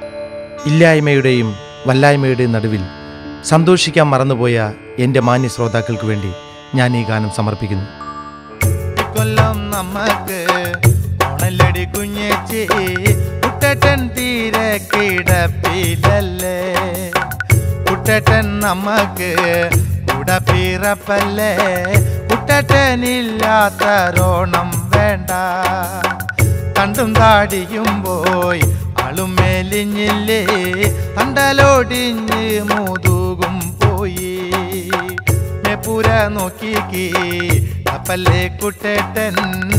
ഇല്ലായ്മയുടെയും വല്ലായ്മയുടെയും നടുവിൽ സന്തോഷിക്കാൻ മറന്നുപോയ എൻ്റെ മാന്യ ശ്രോതാക്കൾക്ക് വേണ്ടി ഞാൻ ഈ ഗാനം സമർപ്പിക്കുന്നു കൊല്ലം നമുക്ക് ഓണല്ലടി കുഞ്ഞേച്ചി കുട്ടട്ടൻ തീരെ കിടപ്പിലല്ലേ കുട്ടട്ടൻ നമുക്ക് കൂടെ പിറപ്പല്ലേ കുട്ടട്ടനില്ലാത്തരോണം വേണ്ട കണ്ടും താടിയും പോയി ആളും മെലിഞ്ഞില്ലേ തണ്ടലോടിഞ്ഞ് മുതുകും പോയി മെപ്പുര നോക്കിക്കേ കപ്പല്ലേ കുട്ടേട്ടൻ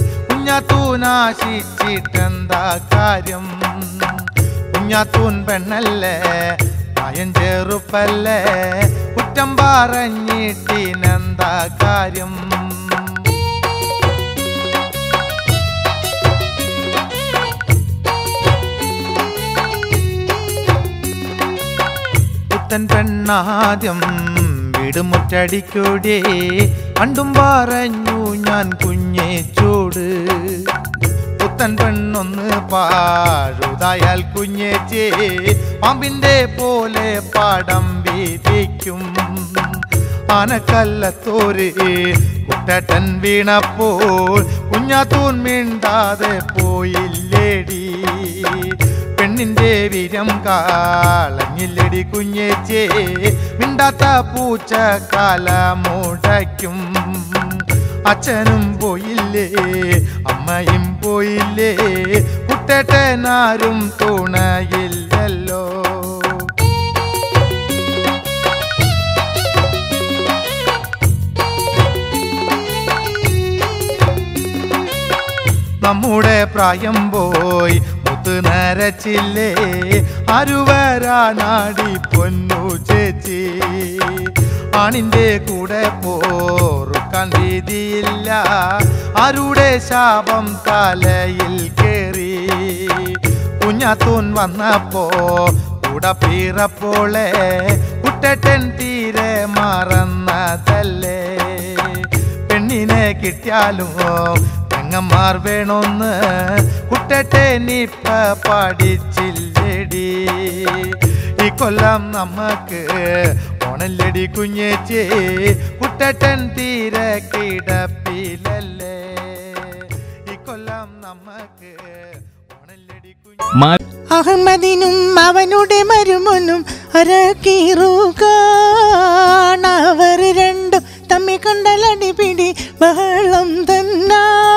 കുഞ്ഞാത്തൂനാശിച്ചിട്ടെന്താ കാര്യം കുഞ്ഞാത്തൂൻ പെണ്ണല്ലേ പ്രായം ചെറുപ്പല്ലേ കുറ്റം പറഞ്ഞിട്ടിനെന്താ കാര്യം പുത്തൻ പെണ്ണാദ്യം വീടുമുറ്റടിക്കൂടെ പണ്ടും പറഞ്ഞു ഞാൻ കുഞ്ഞേ ചൂട് പുത്തൻ പെണ്ണൊന്ന് പാഴുതായാൽ കുഞ്ഞേച്ചേ പാമ്പിന്റെ പോലെ പടം വീതിക്കും ആനക്കല്ലത്തോര് കുട്ടട്ടൻ വീണപ്പോൾ കുഞ്ഞാത്തൂൻ മിണ്ടാതെ പോയില്ലേടി പെണ്ണിന്റെ വീരം കാളഞ്ഞില്ലടി കുഞ്ഞേച്ചേ മിണ്ടാത്ത പൂച്ച കാല മുടയ്ക്കും അച്ഛനും പോയില്ലേ അമ്മയും പോയില്ലേ കുട്ടേട്ടനാരും തുണയില്ലല്ലോ നമ്മുടെ പ്രായം പോയി മുത്ത് നരച്ചില്ലേ ആരുവരാനാടി പൊന്നു ചേച്ചി ആണിന്റെ കൂടെ പോറുക്കാൻ രീതിയില്ല ആരുടെ ശാപം തലയിൽ കേറി കുഞ്ഞാത്തൂൻ വന്നപ്പോ കൂടെ പീറപ്പോളെ കുട്ടട്ടൻ തീരെ മറന്നതല്ലേ പെണ്ണിനെ കിട്ടിയാലും പെങ്ങന്മാർ വേണോന്ന് കുട്ടട്ടെ നിപ്പ പഠിച്ചില്ലടി ഈ കൊല്ലം നമുക്ക് ഓണല്ലടി കുഞ്ഞേച്ചേ കുട്ടട്ടൻ തീരെ കിടപ്പിലല്ലേ ഈ കൊല്ലം നമുക്ക് ഓണല്ലടി കുഞ്ഞ് അഹമ്മദിനും അവനുടെ മരുമനും അരക്കീറുകാണവർ രണ്ടും തമ്മി കണ്ടലടിപിടി ബഹളം തന്നാ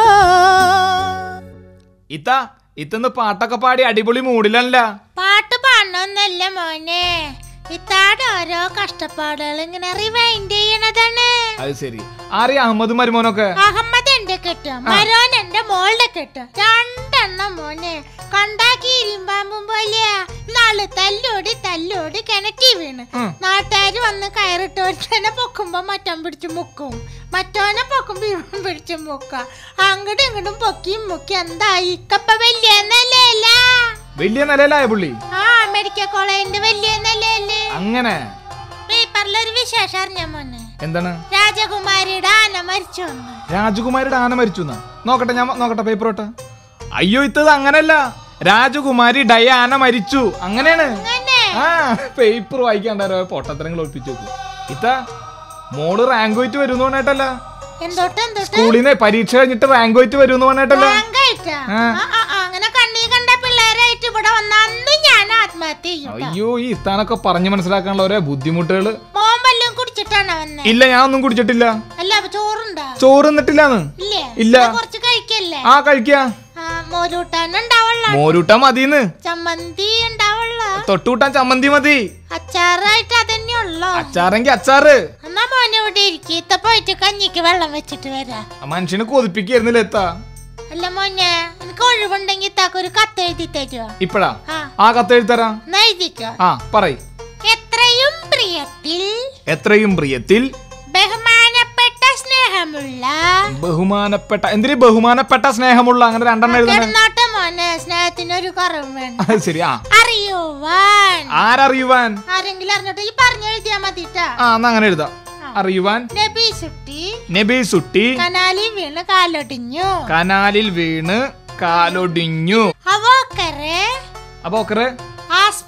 ഇത്ത ഇത്തന്ന് പാട്ടൊക്കെ പാടി അടിപൊളി മൂടിലല്ല പാട്ട് പാടണമെന്നല്ല മോനെ ഇത്താടെ ഓരോ കഷ്ടപ്പാടുകൾ ഇങ്ങനെ റിവൈൻഡ് ചെയ്യണതാണ് അത് ശരി ആറി അഹമ്മദ് മരുമോനൊക്കെ അഹമ്മദ് എന്റെ കെട്ട് മരോൻ എന്റെ മോളുടെ കെട്ട് രണ്ടെണ്ണം മോനെ കണ്ടാക്കി ഇരുമ്പാമ്പും പോലെയാ നാള് തല്ലോടി തല്ലോടി കിണറ്റി വീണ് നാട്ടുകാര് വന്ന് കയറിട്ട് ഒരുത്തനെ പൊക്കുമ്പോ മറ്റം പിടിച്ച് മുക്കും മറ്റോനെ പൊക്കുമ്പോ ഇവൻ പിടിച്ച് മുക്ക അങ്ങോട്ടും ഇങ്ങോട്ടും പൊക്കിയും മുക്കി എന്തായി ഇക്കപ്പ വലിയ നിലയല്ല വലിയ നിലയിലായ പുള്ളി ആ മെഡിക്കൽ കോളേജിന്റെ വലിയ നിലയല്ലേ അങ്ങനെ പേപ്പറിലൊരു വിശേഷം അറിഞ്ഞ മോനെ എന്താണ് രാജകുമാരിയുടെ ആന മരിച്ചു എന്ന്. രാജകുമാരിയുടെ ആന മരിച്ചു എന്നാ നോക്കട്ടെ ഞാൻ നോക്കട്ടെ പേപ്പർ തൊട്ട് അയ്യോ ഇത്തത് അങ്ങനല്ല രാജകുമാരി ഡയാന മരിച്ചു അങ്ങനെയാണ് അങ്ങനെ ആ പേപ്പർ വായിക്കാണ്ടാരോ പൊട്ടത്തരങ്ങൾ ഒളിപ്പിച്ചു നോക്കും ഇത്ത മോള് റാങ്ക് പോയിട്ട് വരും പറഞ്ഞിട്ടല്ല എന്തോട്ട് എന്തോട്ട് സ്കൂളിൽ നിന്ന് പരീക്ഷ കഴിഞ്ഞിട്ട് റാങ്ക് പോയിട്ട് വരും പറഞ്ഞിട്ടല്ല റാങ്കായിട്ടാ? ആ. ആ, ആ, ആ, അങ്ങനെ കണ്ണീ കണ്ട പിള്ളേരായിട്ട് ഇവിടെ വന്ന അന്ന് ഞാൻ ആത്മഹത്യ ചെയ്യും ട്ടോ. അയ്യോ ഈ ഇത്താനൊക്കെ പറഞ്ഞു മനസ്സിലാക്കാനുള്ള ഓരോ ബുദ്ധിമുട്ടുകള് മോൻ വല്ലതും കുടിച്ചിട്ടാണ് വന്നെ ഇല്ല ഞാൻ ഒന്നും കുടിച്ചിട്ടില്ല അല്ല അപ്പൊ ചോറുണ്ടാ ചോറ് തിന്നിട്ടില്ലാന്ന് ഇല്ലേ ഇല്ല. എന്നാ കുറച്ച് കഴിക്കല്ലേ ആ കഴിക്കാ ആ മോരൂട്ടാൻ ഉണ്ടാവുള്ള മോരൂട്ടാ മതിന്ന് ചമ്മന്തി ഉണ്ടാവുള്ള തൊട്ടുകൂട്ടാൻ ചമ്മന്തി മതി അച്ചാറായിട്ട് അതന്നെ ഉള്ളോ അച്ചാറെങ്കി അച്ചാറ് എന്നാ മോനെ ഇവിടെ ഇരിക്കും ഇത്ത പോയിട്ട് കഞ്ഞിക്ക് വെള്ളം വെച്ചിട്ട് വരാ ആ മനുഷ്യനെ കൊതിപ്പിക്കായിരുന്നില്ല എത്താ അല്ല മോനെ എനിക്ക് ഒഴിവുണ്ടെങ്കിൽ ഇത്താക്ക് ഒരു കത്ത് എഴുതി തരുവോ ഇപ്പഴാ ആ ആ കത്തെഴുത്തരാ എന്നാ എഴുതിക്കോ ആ പറയ് എത്രയും പ്രിയത്തിൽ എത്രയും പ്രിയത്തിൽ ബഹുമാനപ്പെട്ട സ്നേഹമുള്ള ബഹുമാനപ്പെട്ട എന്തിന് ബഹുമാനപ്പെട്ട സ്നേഹമുള്ള അങ്ങനെ രണ്ടെണ്ണം എഴുതണേ കിടന്നോട്ടെ മോനെ സ്നേഹത്തിനൊരു കുറവും വേണ്ട അത് ശരി ആ അറിയുവാൻ ആരറിയുവാൻ ആരെങ്കിലും അറിഞ്ഞോട്ട് ഈ പറഞ്ഞു എഴുതിയാ മതിട്ടാ ആ എന്നാ അങ്ങനെ എഴുതാം അറിയുവാൻ നബി സുട്ടി നബി സുട്ടി കനാലിൽ വീണ് കാലൊടിഞ്ഞു കനാലിൽ വീണ് കാലൊടിഞ്ഞു അവോക്കറെ അപ്പൊ ഓക്കറെ ആസ്പ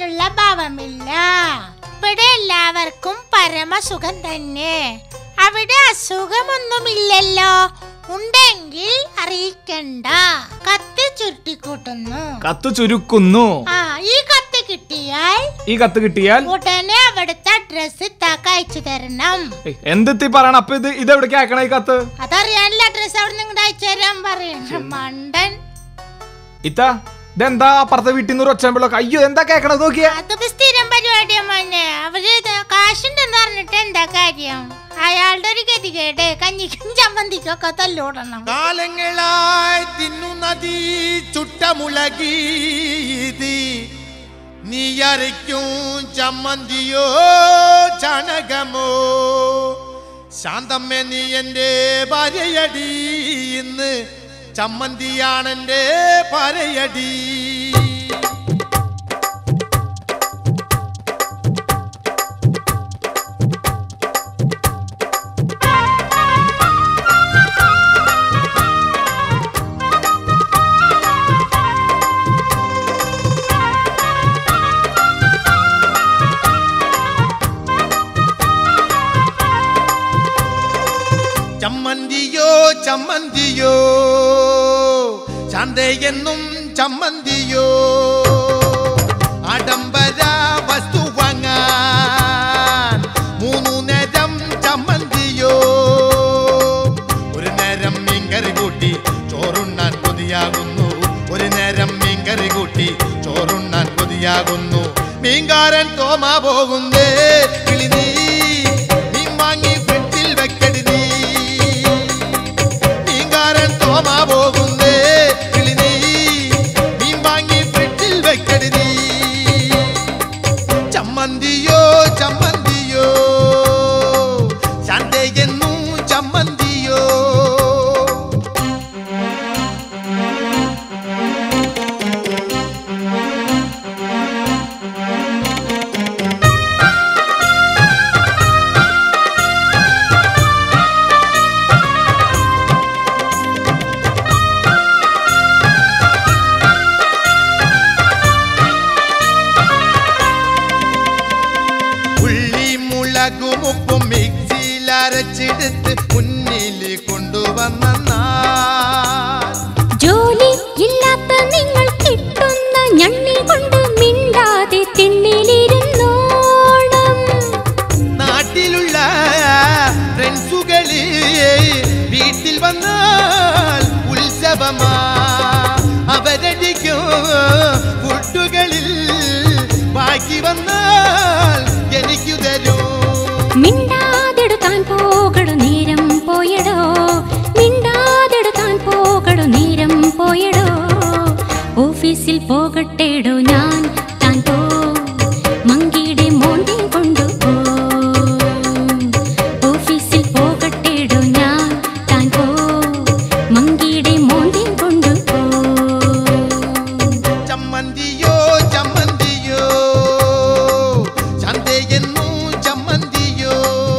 പോലുള്ള ഭാവമില്ല ഇവിടെ എല്ലാവർക്കും പരമസുഖം തന്നെ അവിടെ അസുഖമൊന്നുമില്ലല്ലോ ഉണ്ടെങ്കിൽ അറിയിക്കണ്ട കത്ത് ചുരുട്ടിക്കൂട്ടുന്നു കത്ത് ചുരുക്കുന്നു ആ ഈ കത്ത് കിട്ടിയാൽ ഈ കത്ത് കിട്ടിയാൽ ഉടനെ അവിടുത്തെ അഡ്രസ് താക്ക അയച്ചു തരണം ഏയ്, എന്തെത്തി പറയണം അപ്പൊ ഇത് ഇതെവിടേക്ക് അയക്കണ ഈ കത്ത് അതറിയാനുള്ള അഡ്രസ് അവിടെ നിങ്ങളുടെ അയച്ചു തരാൻ പറയണം മണ്ടൻ ഇത്ത ഇതെന്താ അപ്പുറത്തെ വീട്ടിൽ നിന്ന് ഒരു ഒച്ചമ്പിളൊക്കെ അയ്യോ എന്താ കേക്കണത് നോക്കിയാ അതൊക്കെ സ്ഥിരം പരിപാടിയാ മോനെ അവര് ഇത് കാശുണ്ടെന്ന് പറഞ്ഞിട്ട് എന്താ കാര്യം അയാളുടെ ഒരു ഗതികേട് കഞ്ഞിക്കും ചമ്മന്തിക്കും ഒക്കെ തല്ലൂടണം കാലങ്ങളായി തിന്നുന്നതീ ചുട്ടമുളകീതി നീ അരയ്ക്കും ചമ്മന്തിയോ ചണകമോ ശാന്തമ്മ നീ എൻ്റെ ഭാര്യയടി ഇന്ന് ചമ്മന്തിയാണെൻ്റെ ഭാര്യയടി ചമ്മന്തിയോ ചമ്മന്തിയോ ശാന്തയെന്നും ചമ്മന്തിയോ ആഡംബര വസ്തു വാങ്ങാൻ മൂന്നു നേരം ചമ്മന്തിയോ ഒരു നേരം മീൻകറി കൂട്ടി ചോറുണ്ണാൻ കൊതിയാകുന്നു ഒരു നേരം മീൻകറി കൂട്ടി ചോറുണ്ണാൻ കൊതിയാകുന്നു മീൻകാരൻ തോമ പോകുന്നേ കിളി നീ മീൻ വാങ്ങി ഫ്രിഡ്ജിൽ വെക്കടി നീ മീൻകാരൻ തോമ പോകുന്നേ കിളി നീ മീൻ വാങ്ങി ഫ്രിഡ്ജിൽ വെക്കടി നീ ചമ്മന്തിയോ ചമ്മന്തിയോ ശാന്തയെന്നും ചമ്മന്തിയോ ഉള്ളി മുളകും ഉപ്പും മിക്സിയിൽ അരച്ചെടുത്ത് മുന്നിൽ കൊണ്ടുവന്ന നാൾ ജോലി ഇല്ലാത്ത നിങ്ങൾ കിട്ടുന്ന ഞണ്ണി കൊണ്ട് മിണ്ടാതെ തിണ്ണിലിരുന്നോണം നാട്ടിലുള്ള ഫ്രണ്ട്സുകള് വീട്ടിൽ വന്നാൽ ഉത്സവമാ അവരടിക്കും ഫുഡുകളിൽ ബാക്കി വന്നാൽ എനിക്കു തരൂ മിണ്ടാതെടുക്കാൻ പോകടു നേരം പോയടോ മിണ്ടാതെടുക്കാൻ പോകടു നേരം പോയടോ ഓഫീസിൽ പോകട്ടേടോ ഞാൻ താൻ പോ മങ്കിയുടെ മോന്റെ കൊണ്ടുപോ ഓഫീസിൽ പോകട്ടേടോ ഞാൻ താൻ പോ മങ്കിയുടെ മോന്റെ കൊണ്ടുപോ ചമ്മന്തിയോ ചമ്മന്തിയോ ചന്തയെന്നു ചമ്മന്തിയോ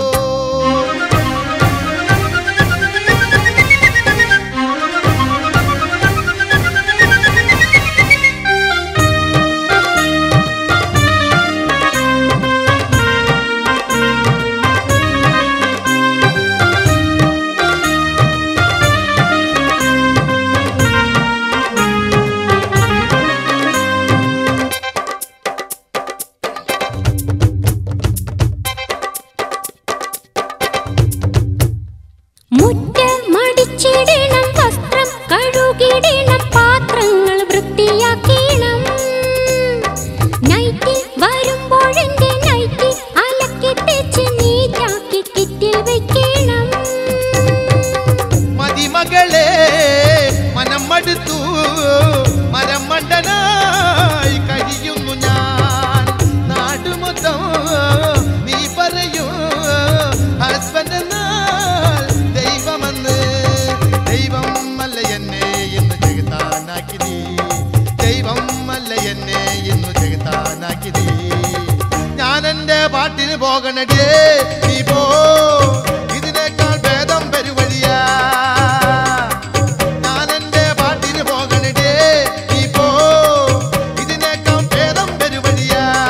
മുറ്റമടിച്ചിടണം വസ്ത്രം കഴുകിടണം പാത്രങ്ങൾ വൃത്തിയാക്കണം നൈറ്റിൽ വരുമ്പോഴെന്റെ നൈറ്റി അലക്കി തേച്ച് നീറ്റാക്കി കിറ്റിൽ വെക്കണം മതിമകളെ മനം മടുത്തു മരം മണ്ടനായി കഴിയുന്നു ഞാൻ നാടുമൊത്തം നീ പറയൂ ഹസ്ബൻഡ് എന്നാൽ ദൈവമെന്ന് ദൈവം അല്ല എന്നെ ഇന്ന് ചെകുത്താനാക്കി നീ ദൈവം അല്ല എന്നെ ഇന്ന് ചെകുത്താനാക്കി നീ ഞാൻ എന്റെ പാട്ടിന് പോകണടേ നീ പോ ഇതിനേക്കാൾ ഭേദം വരുവഴിയാ ഞാൻ എന്റെ പാട്ടിന് പോകണടേ നീ പോ ഇതിനേക്കാൾ ഭേദം വരുവഴിയാ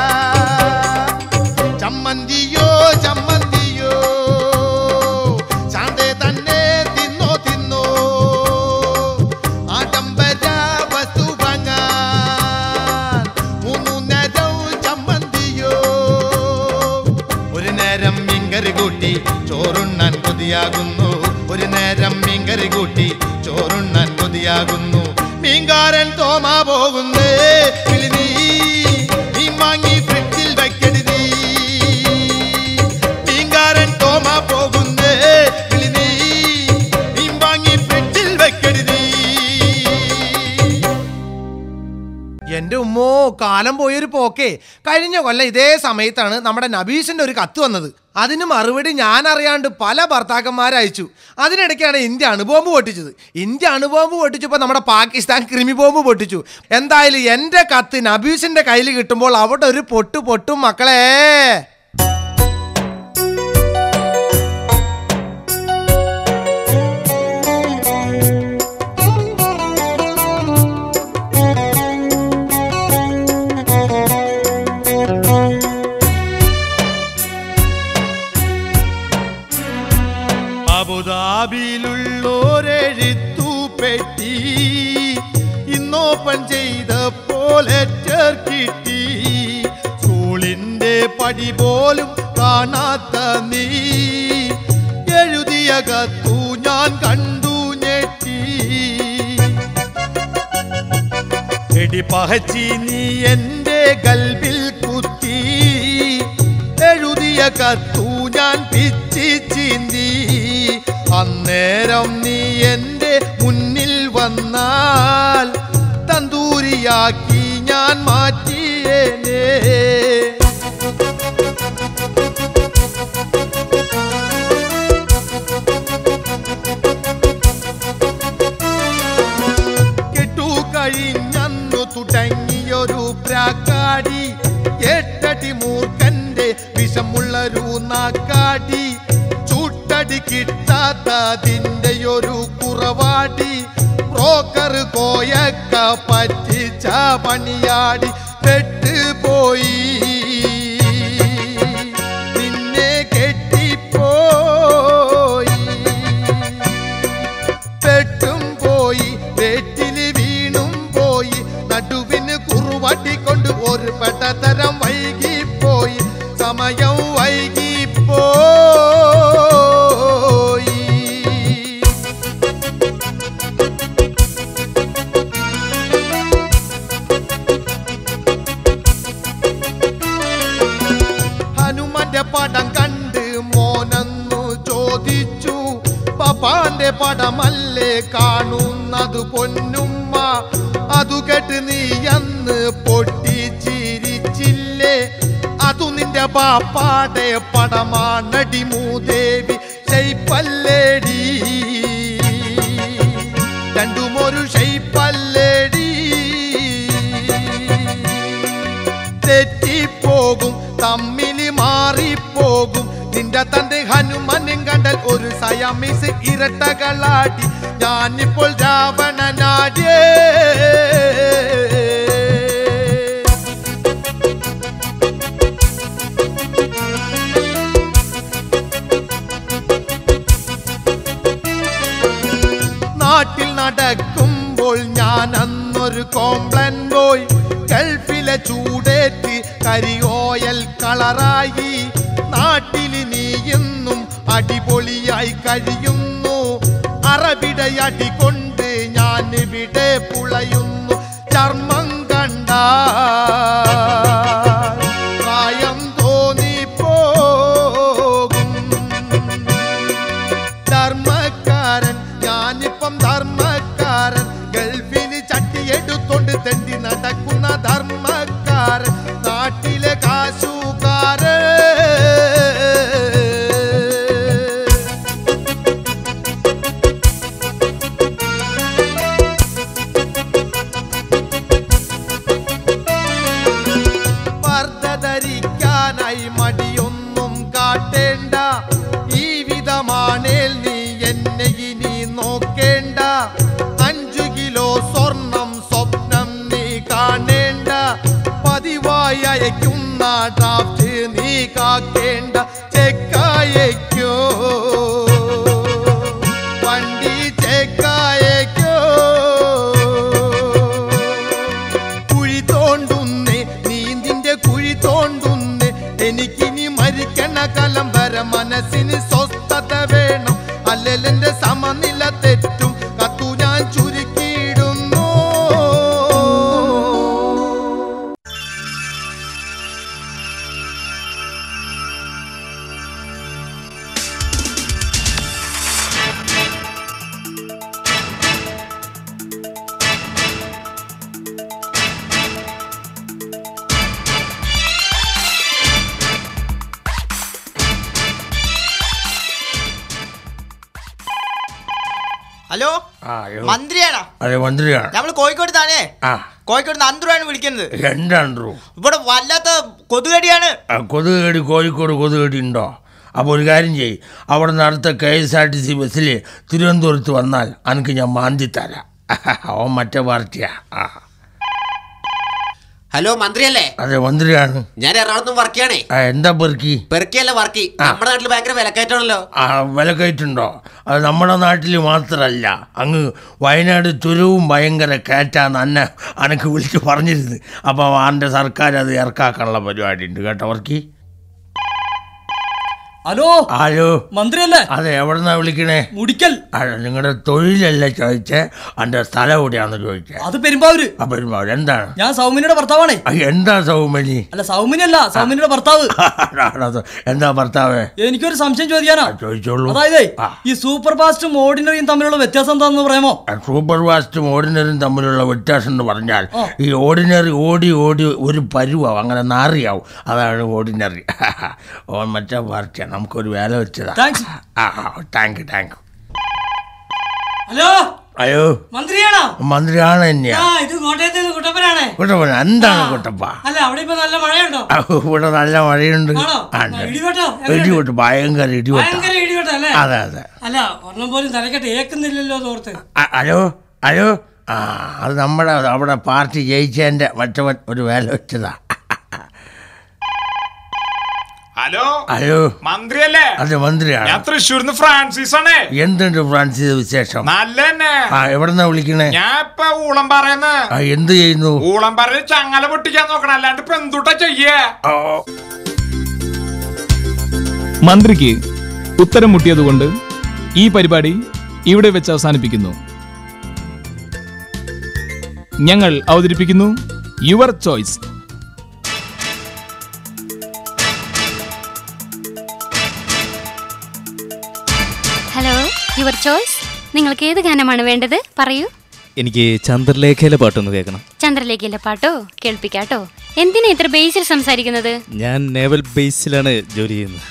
കൊതിയാകുന്നു ഒരു നേരം മീൻകറി കൂട്ടി ചോറുണ്ണാൻ കൊതിയാകുന്നു മീൻകാരൻ തോമാ പോകുന്നേ കിളി നീ മീൻ വാങ്ങി ഫ്രിഡ്ജിൽ വെക്കരുതീ മീൻകാരൻ തോമാ പോകുന്നേ കിളി നീ മീൻ വാങ്ങി ഫ്രിഡ്ജിൽ വെക്കരുതീ എന്റെ ഉമ്മോ കാലം പോയൊരു പോക്കേ കഴിഞ്ഞ കൊല്ലം ഇതേ സമയത്താണ് നമ്മുടെ നബീഷിന്റെ ഒരു കത്ത് വന്നത് അതിന് മറുപടി ഞാൻ അറിയാണ്ട് പല ഭർത്താക്കന്മാരെ അയച്ചു അതിനിടയ്ക്കാണ് ഇന്ത്യ അണുബോംബ് പൊട്ടിച്ചത് ഇന്ത്യ അണുബോംബ് പൊട്ടിച്ചപ്പോൾ നമ്മുടെ പാകിസ്ഥാൻ ക്രിമി ബോംബ് പൊട്ടിച്ചു എന്തായാലും എൻ്റെ കത്ത് നബീഷിന്റെ കയ്യിൽ കിട്ടുമ്പോൾ അവിടെ ഒരു പൊട്ട് പൊട്ടും മക്കളെ അബുദാബിയിലുള്ളോരെഴുത്തു പെട്ടി ഇന്നോപ്പൺ ചെയ്ത പോലെ കിട്ടി സ്കൂളിന്റെ പടി പോലും കാണാത്ത നീ എഴുതിയ കത്തു ഞാൻ കണ്ടു ഞെട്ടി എടി പഹച്ചി നീ എന്റെ കൽവിൽ കുത്തി എഴുതിയ കത്തു ഞാൻ പിച്ചി ചീന്തി അന്നേരം നീ എന്റെ മുന്നിൽ വന്നാൽ തന്തൂരിയാക്കി ഞാൻ മാറ്റിയേനേ കെട്ടു കഴിഞ്ഞന്നു തുടങ്ങിയൊരു പ്രാക്കാടി എട്ടടി മൂർഖന്റെ വിഷമുള്ളൊരു നാക്കാടി ചൂട്ടടി കിട്ടാത്തതിന്റെ ഒരു കുറവാടി ബ്രോക്കർ കോയക്ക പറ്റിച്ച പണിയാടി പെട്ടുപോയി നിന്നെ കെട്ടിപ്പോയി പെട്ടും പോയി വെട്ടില് വീണും പോയി നടുവിന് കുറുവാട്ടിക്കൊണ്ട് ഒരു പെട്ടതരം വൈകിപ്പോയി സമയം വൈകിപ്പോയി ഹനുമാന്റെ പടം കണ്ട് മോനന്നു ചോദിച്ചു പപ്പാന്റെ പടമല്ലേ കാണുന്നത് പൊന്നുമ്മ അതു കേട്ട് നീ അന്ന് പൊട്ടിച്ചിരിച്ചില്ലേ അതു നിന്റെ പാപ്പാടെ പടമാണടി മൂദേവി ഷെയ്പ്പല്ലേടി രണ്ടും ഒരു ഷെയ്പ്പല്ലേടി തെറ്റിപ്പോകും തമ്മില് മാറിപ്പോകും നിന്റെ തന്റെ ഹനുമാനും കണ്ടാൽ ഒരു സയാമിസ് ഇരട്ടകളാടി ഞാനിപ്പോൾ രാവണനാടിയേ നാട്ടിൽ നടക്കുമ്പോൾ ഞാൻ അന്നൊരു കോംപ്ലൻ പോയി ഗൾഫിലെ ചൂടേറ്റ് കരിയോയൽ കളറായി നാട്ടിൽ നീ ഇന്നും അടിപൊളിയായി കഴിയുന്നു അറബിടയടി കൊണ്ട് ഞാൻ ഇവിടെ പുളയുന്നു ചർമ്മം കണ്ട പ്രായം തോന്നിപ്പോകും ധർമ്മക്കാരൻ ഞാനിപ്പം ധർമ്മക്കാരൻ ഗൾഫിന് ചട്ടിയെടുത്തോണ്ട് തെണ്ടി നടക്കുന്ന ധർമ്മക്കാരൻ നാട്ടിലെ കാശുകാരൻ പർദ്ദ ധരിക്കാനായി മടിയൊന്നും കാട്ടേണ്ട ഈ വിധമാണേൽ നീ എന്നെ ഇനി നോക്കേണ്ട അഞ്ചു കിലോ സ്വർണം സ്വപ്നം നീ കാണേണ്ട പതിവായി അയക്കുന്ന ഡ്രാഫ്റ്റ് നീ കാക്കേണ്ട ചെക്കായക്കോ വണ്ടി ചെക്കായക്കോ കുഴി തോണ്ടുന്നേ നീന്തിന്റെ കുഴി തോണ്ടുന്നേ എനിക്കിനി മരിക്കണ കലം വരെ മനസ്സിന് സ്വസ്ഥത വേണം ഹലോ ആ അയ്യോ. മന്ത്രിയാണോ അതെ മന്ത്രിയാണ് നമ്മള് കോഴിക്കോട് താനേ ആ കോഴിക്കോട് നന്ദുറാണ് വിളിക്കുന്നത് രണ്ടാണ്ടു ഇവിടെ വല്ലാത്ത കൊതുകടിയാണ് കൊതുകേടി കോഴിക്കോട് കൊതുകേടി ഉണ്ടോ അപ്പോൾ ഒരു കാര്യം ചെയ്യ് അവിടെ നിന്ന് അടുത്ത K S R T C ബസ്സിൽ തിരുവനന്തപുരത്ത് വന്നാൽ എനിക്ക് ഞാൻ മാന്തി തരാം ഓ മറ്റേ പാർട്ടിയാ ആ ഹലോ മന്ത്രിയല്ലേ അതെ മന്ത്രിയാണ് ഞാൻ എറണാകുളത്ത് വർക്ക് ചെയ്യണേ ആ എന്താ പെറുക്കി പെറുക്കിയല്ല വർക്ക് നമ്മുടെ നാട്ടിൽ ഭയങ്കര വിലക്കയറ്റമാണല്ലോ ആ വില കയറ്റുണ്ടോ അത് നമ്മുടെ നാട്ടിൽ മാത്രമല്ല അങ്ങ് വയനാട് തുരവും ഭയങ്കര കയറ്റാന്ന് അന്നെ അനക്ക് വിളിച്ച് പറഞ്ഞിരുന്നു അപ്പോൾ ആൻ്റെ സർക്കാർ അത് ഇറക്കാക്കാനുള്ള പരിപാടി ഉണ്ട് കേട്ടോ വർക്കി ഹലോ ആരോ മന്ത്രിയല്ലേ അതെ എവിടെന്നാ വിളിക്കണേ മുടിക്കൽ നിങ്ങളുടെ തൊഴിലല്ല ചോദിച്ചേ എൻ്റെ സ്ഥലം എവിടെയാണെന്ന് ചോദിച്ചേ അത് പെരുമ്പാവൂര് അപ്പം എന്താണ് ഞാൻ സൗമിനിയുടെ ഭർത്താവാണേ ആ, എന്താ സൗമനി അല്ല സൗമിനിയല്ല സൗമിനിയുടെ ഭർത്താവ് അത് എന്താ ഭർത്താവേ എനിക്കൊരു സംശയം ചോദിക്കാനാ ചോദിച്ചോളൂ അതായത് ഈ സൂപ്പർ ഫാസ്റ്റും ഓർഡിനറിയും തമ്മിലുള്ള വ്യത്യാസം എന്താണെന്ന് പറയാമോ സൂപ്പർ ഫാസ്റ്റും ഓർഡിനറിയും തമ്മിലുള്ള വ്യത്യാസം എന്ന് പറഞ്ഞാൽ ആ. ഈ ഓർഡിനറി ഓടി ഓടി ഒരു പരുവാവും അങ്ങനെ നാറിയാവും അതാണ് ഓർഡിനറി ഓ മറ്റേ പാർട്ടിയാണ് നമുക്കൊരു വേല വെച്ചതാ താങ്ക്സ് ആ thank you thank you hello അയ്യോ മന്ത്രിയാണോ മന്ത്രിയാണ് തന്നെയാ ആ ഇത് കോട്ടയത്ത് നിന്ന് കുട്ടപ്പനാണേ കുട്ടപ്പൻ എന്താണ് കുട്ടപ്പ അല്ല അവിടെ ഇപ്പൊ നല്ല മഴയുണ്ടോ ആ, ഇവിടെ നല്ല മഴയുണ്ട് ആണോ? ആ, ഉണ്ട്. ഇടിവെട്ടോ? എങ്ങനെ ഇടിവെട്ട് ഭയങ്കര ഇടിവെട്ട ഭയങ്കര ഇടിവെട്ടോ അല്ലേ അതെ അതെ അല്ല ഒരെണ്ണം പോലും തലക്കെട്ട് ഏക്കുന്നില്ലല്ലോ തോർത്ത് അ- ഹലോ ഹലോ ആ അത് നമ്മുടെ അവിടെ പാർട്ടി ജയിച്ചതിൻ്റെ മറ്റവൻ ഒരു വേല വെച്ചതാ ഹലോ ഹലോ മന്ത്രിയല്ലേ അതെ മന്ത്രിയാണ് ഞാൻ തൃശ്ശൂർന്ന് ഫ്രാൻസിസ് ആണേ എന്തുണ്ട് ഫ്രാൻസിസ് വിശേഷം നല്ല തന്നെ ആ എവിടെന്നാ വിളിക്കണേ ഞാൻ ഇപ്പൊ ഊളം പറയുന്ന ആ എന്ത് ചെയ്യുന്നു ഊളം പറഞ്ഞ് ചങ്ങല പൊട്ടിക്കാൻ നോക്കണം അല്ലാണ്ട് ഇപ്പൊ എന്തുട്ടാ ചെയ്യേ മന്ത്രിക്ക് ഉത്തരം മുട്ടിയതുകൊണ്ട് ഈ പരിപാടി ഇവിടെ വെച്ച് അവസാനിപ്പിക്കുന്നു ഞങ്ങൾ അവതരിപ്പിക്കുന്നു your choice hello your choice നിങ്ങൾക്ക് ഏത് ഗാനമാണ് വേണ്ടത് പറയൂ എനിക്ക് ചന്ദ്രലേഖയിലെ പാട്ടൊന്ന് കേൾക്കണം ചന്ദ്രലേഖയിലെ പാട്ടോ കേൾപ്പിക്കാട്ടോ എന്തിനാ ഇത്ര ബേസിൽ സംസാരിക്കുന്നത് ഞാൻ നേവൽ ബേസിലാണ് ജോലി ചെയ്യുന്നത്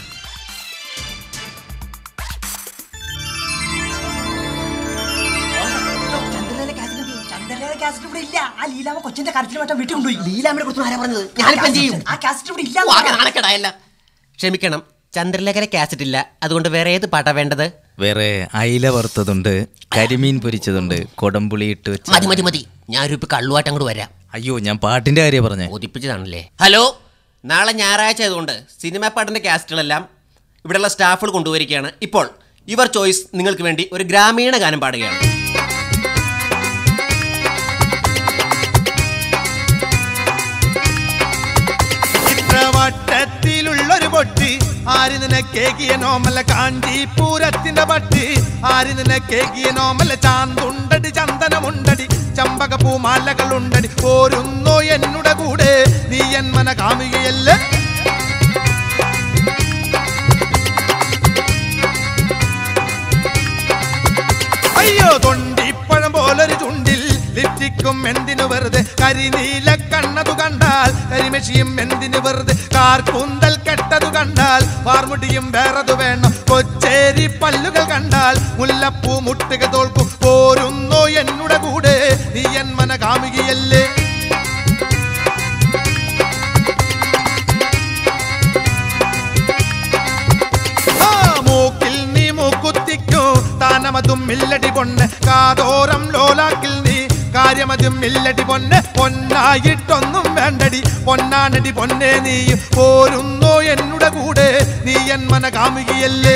കൊച്ചിന്റെ കരച്ചിൽ മറ്റം വീട്ടിൽ കൊണ്ടുപോയി ലീലാമ്മയെ കുറിച്ച് ആരാ പറഞ്ഞത് ഞാനിപ്പോ എന്ത് ചെയ്യും ആ കാസറ്റ് ഇവിടെ ഇല്ല ഓ, ആകെ നാണക്കേടായല്ല ക്ഷമിക്കണം ചന്ദ്രലേഖന കാസറ്റ് ഇല്ല അതുകൊണ്ട് വേറെ ഏത് പാട്ടാ വേണ്ടത് വേറെ അയില വറുത്തതുണ്ട് കരിമീൻ പൊരിച്ചതുണ്ട് കൊടംപുളി ഇട്ട് വെച്ച മതി മതി മതി ഞാനൊരു ഇപ്പൊ കള്ളുമായിട്ട് അങ്ങോട്ട് വരാം അയ്യോ ഞാൻ പാട്ടിന്റെ കാര്യം പറഞ്ഞേ ഒതിപ്പിച്ചതാണല്ലേ ഹലോ നാളെ ഞായറാഴ്ച ആയതുകൊണ്ട് സിനിമാ പാട്ടിന്റെ കാസറ്റുകളെല്ലാം ഇവിടെയുള്ള സ്റ്റാഫുകൾ കൊണ്ടുവരികയാണ് ഇപ്പോൾ ഇവർ ചോയ്സ് നിങ്ങൾക്ക് വേണ്ടി ഒരു ഗ്രാമീണ ഗാനം പാടുകയാണ് ചിത്രവട്ടത്തിലുള്ളൊരു പൊട്ടി ആര് നിനക്കേകിയ നോമല കാഞ്ചീപൂരത്തിന്റെ പട്ടി ആര് നിനക്കേകിയ നോമല ചാന്തുണ്ടടി ചന്ദനമുണ്ടടി ചമ്പക പൂമാലകളുണ്ടടി പോരുന്നോ എന്നുടെ കൂടെ നീ എൻ മന കാമുകയല്ലേ അയ്യോ തൊണ്ടിപ്പഴം പോലൊരു ചുണ്ടിൽ ലിപ്റ്റിക്കും എന്തിനു വെറുതെ കരിനീല കണ്ണതു കണ്ടാൽ കരിമഷിയും എന്തിനു വെറുതെ കാർക്കൂന്തൽ കെട്ടതു കണ്ടാൽ വാർമുടിയും വേറതു വേണം കൊച്ചേരി പല്ലുകൾ കണ്ടാൽ മുല്ലപ്പൂ മുട്ടുക തോൽക്കും പോരുന്നോ എന്നുടെ കൂടെ നീ എൻ മന കാമുകിയല്ലേ ആ, മൂക്കിൽ നീ മൂക്കുത്തിക്കോ താനമതും മില്ലടി പൊണ്ണ് കാതോരം ലോലാക്കിൽ നീ കാര്യമതും മില്ലടി പൊന്ന് പൊന്നായിട്ടൊന്നും വേണ്ടടി പൊന്നാനടി പൊന്നെ നീ പോരുന്നോ എന്നുടെ കൂടെ നീ എൻ മന കാമുകിയല്ലേ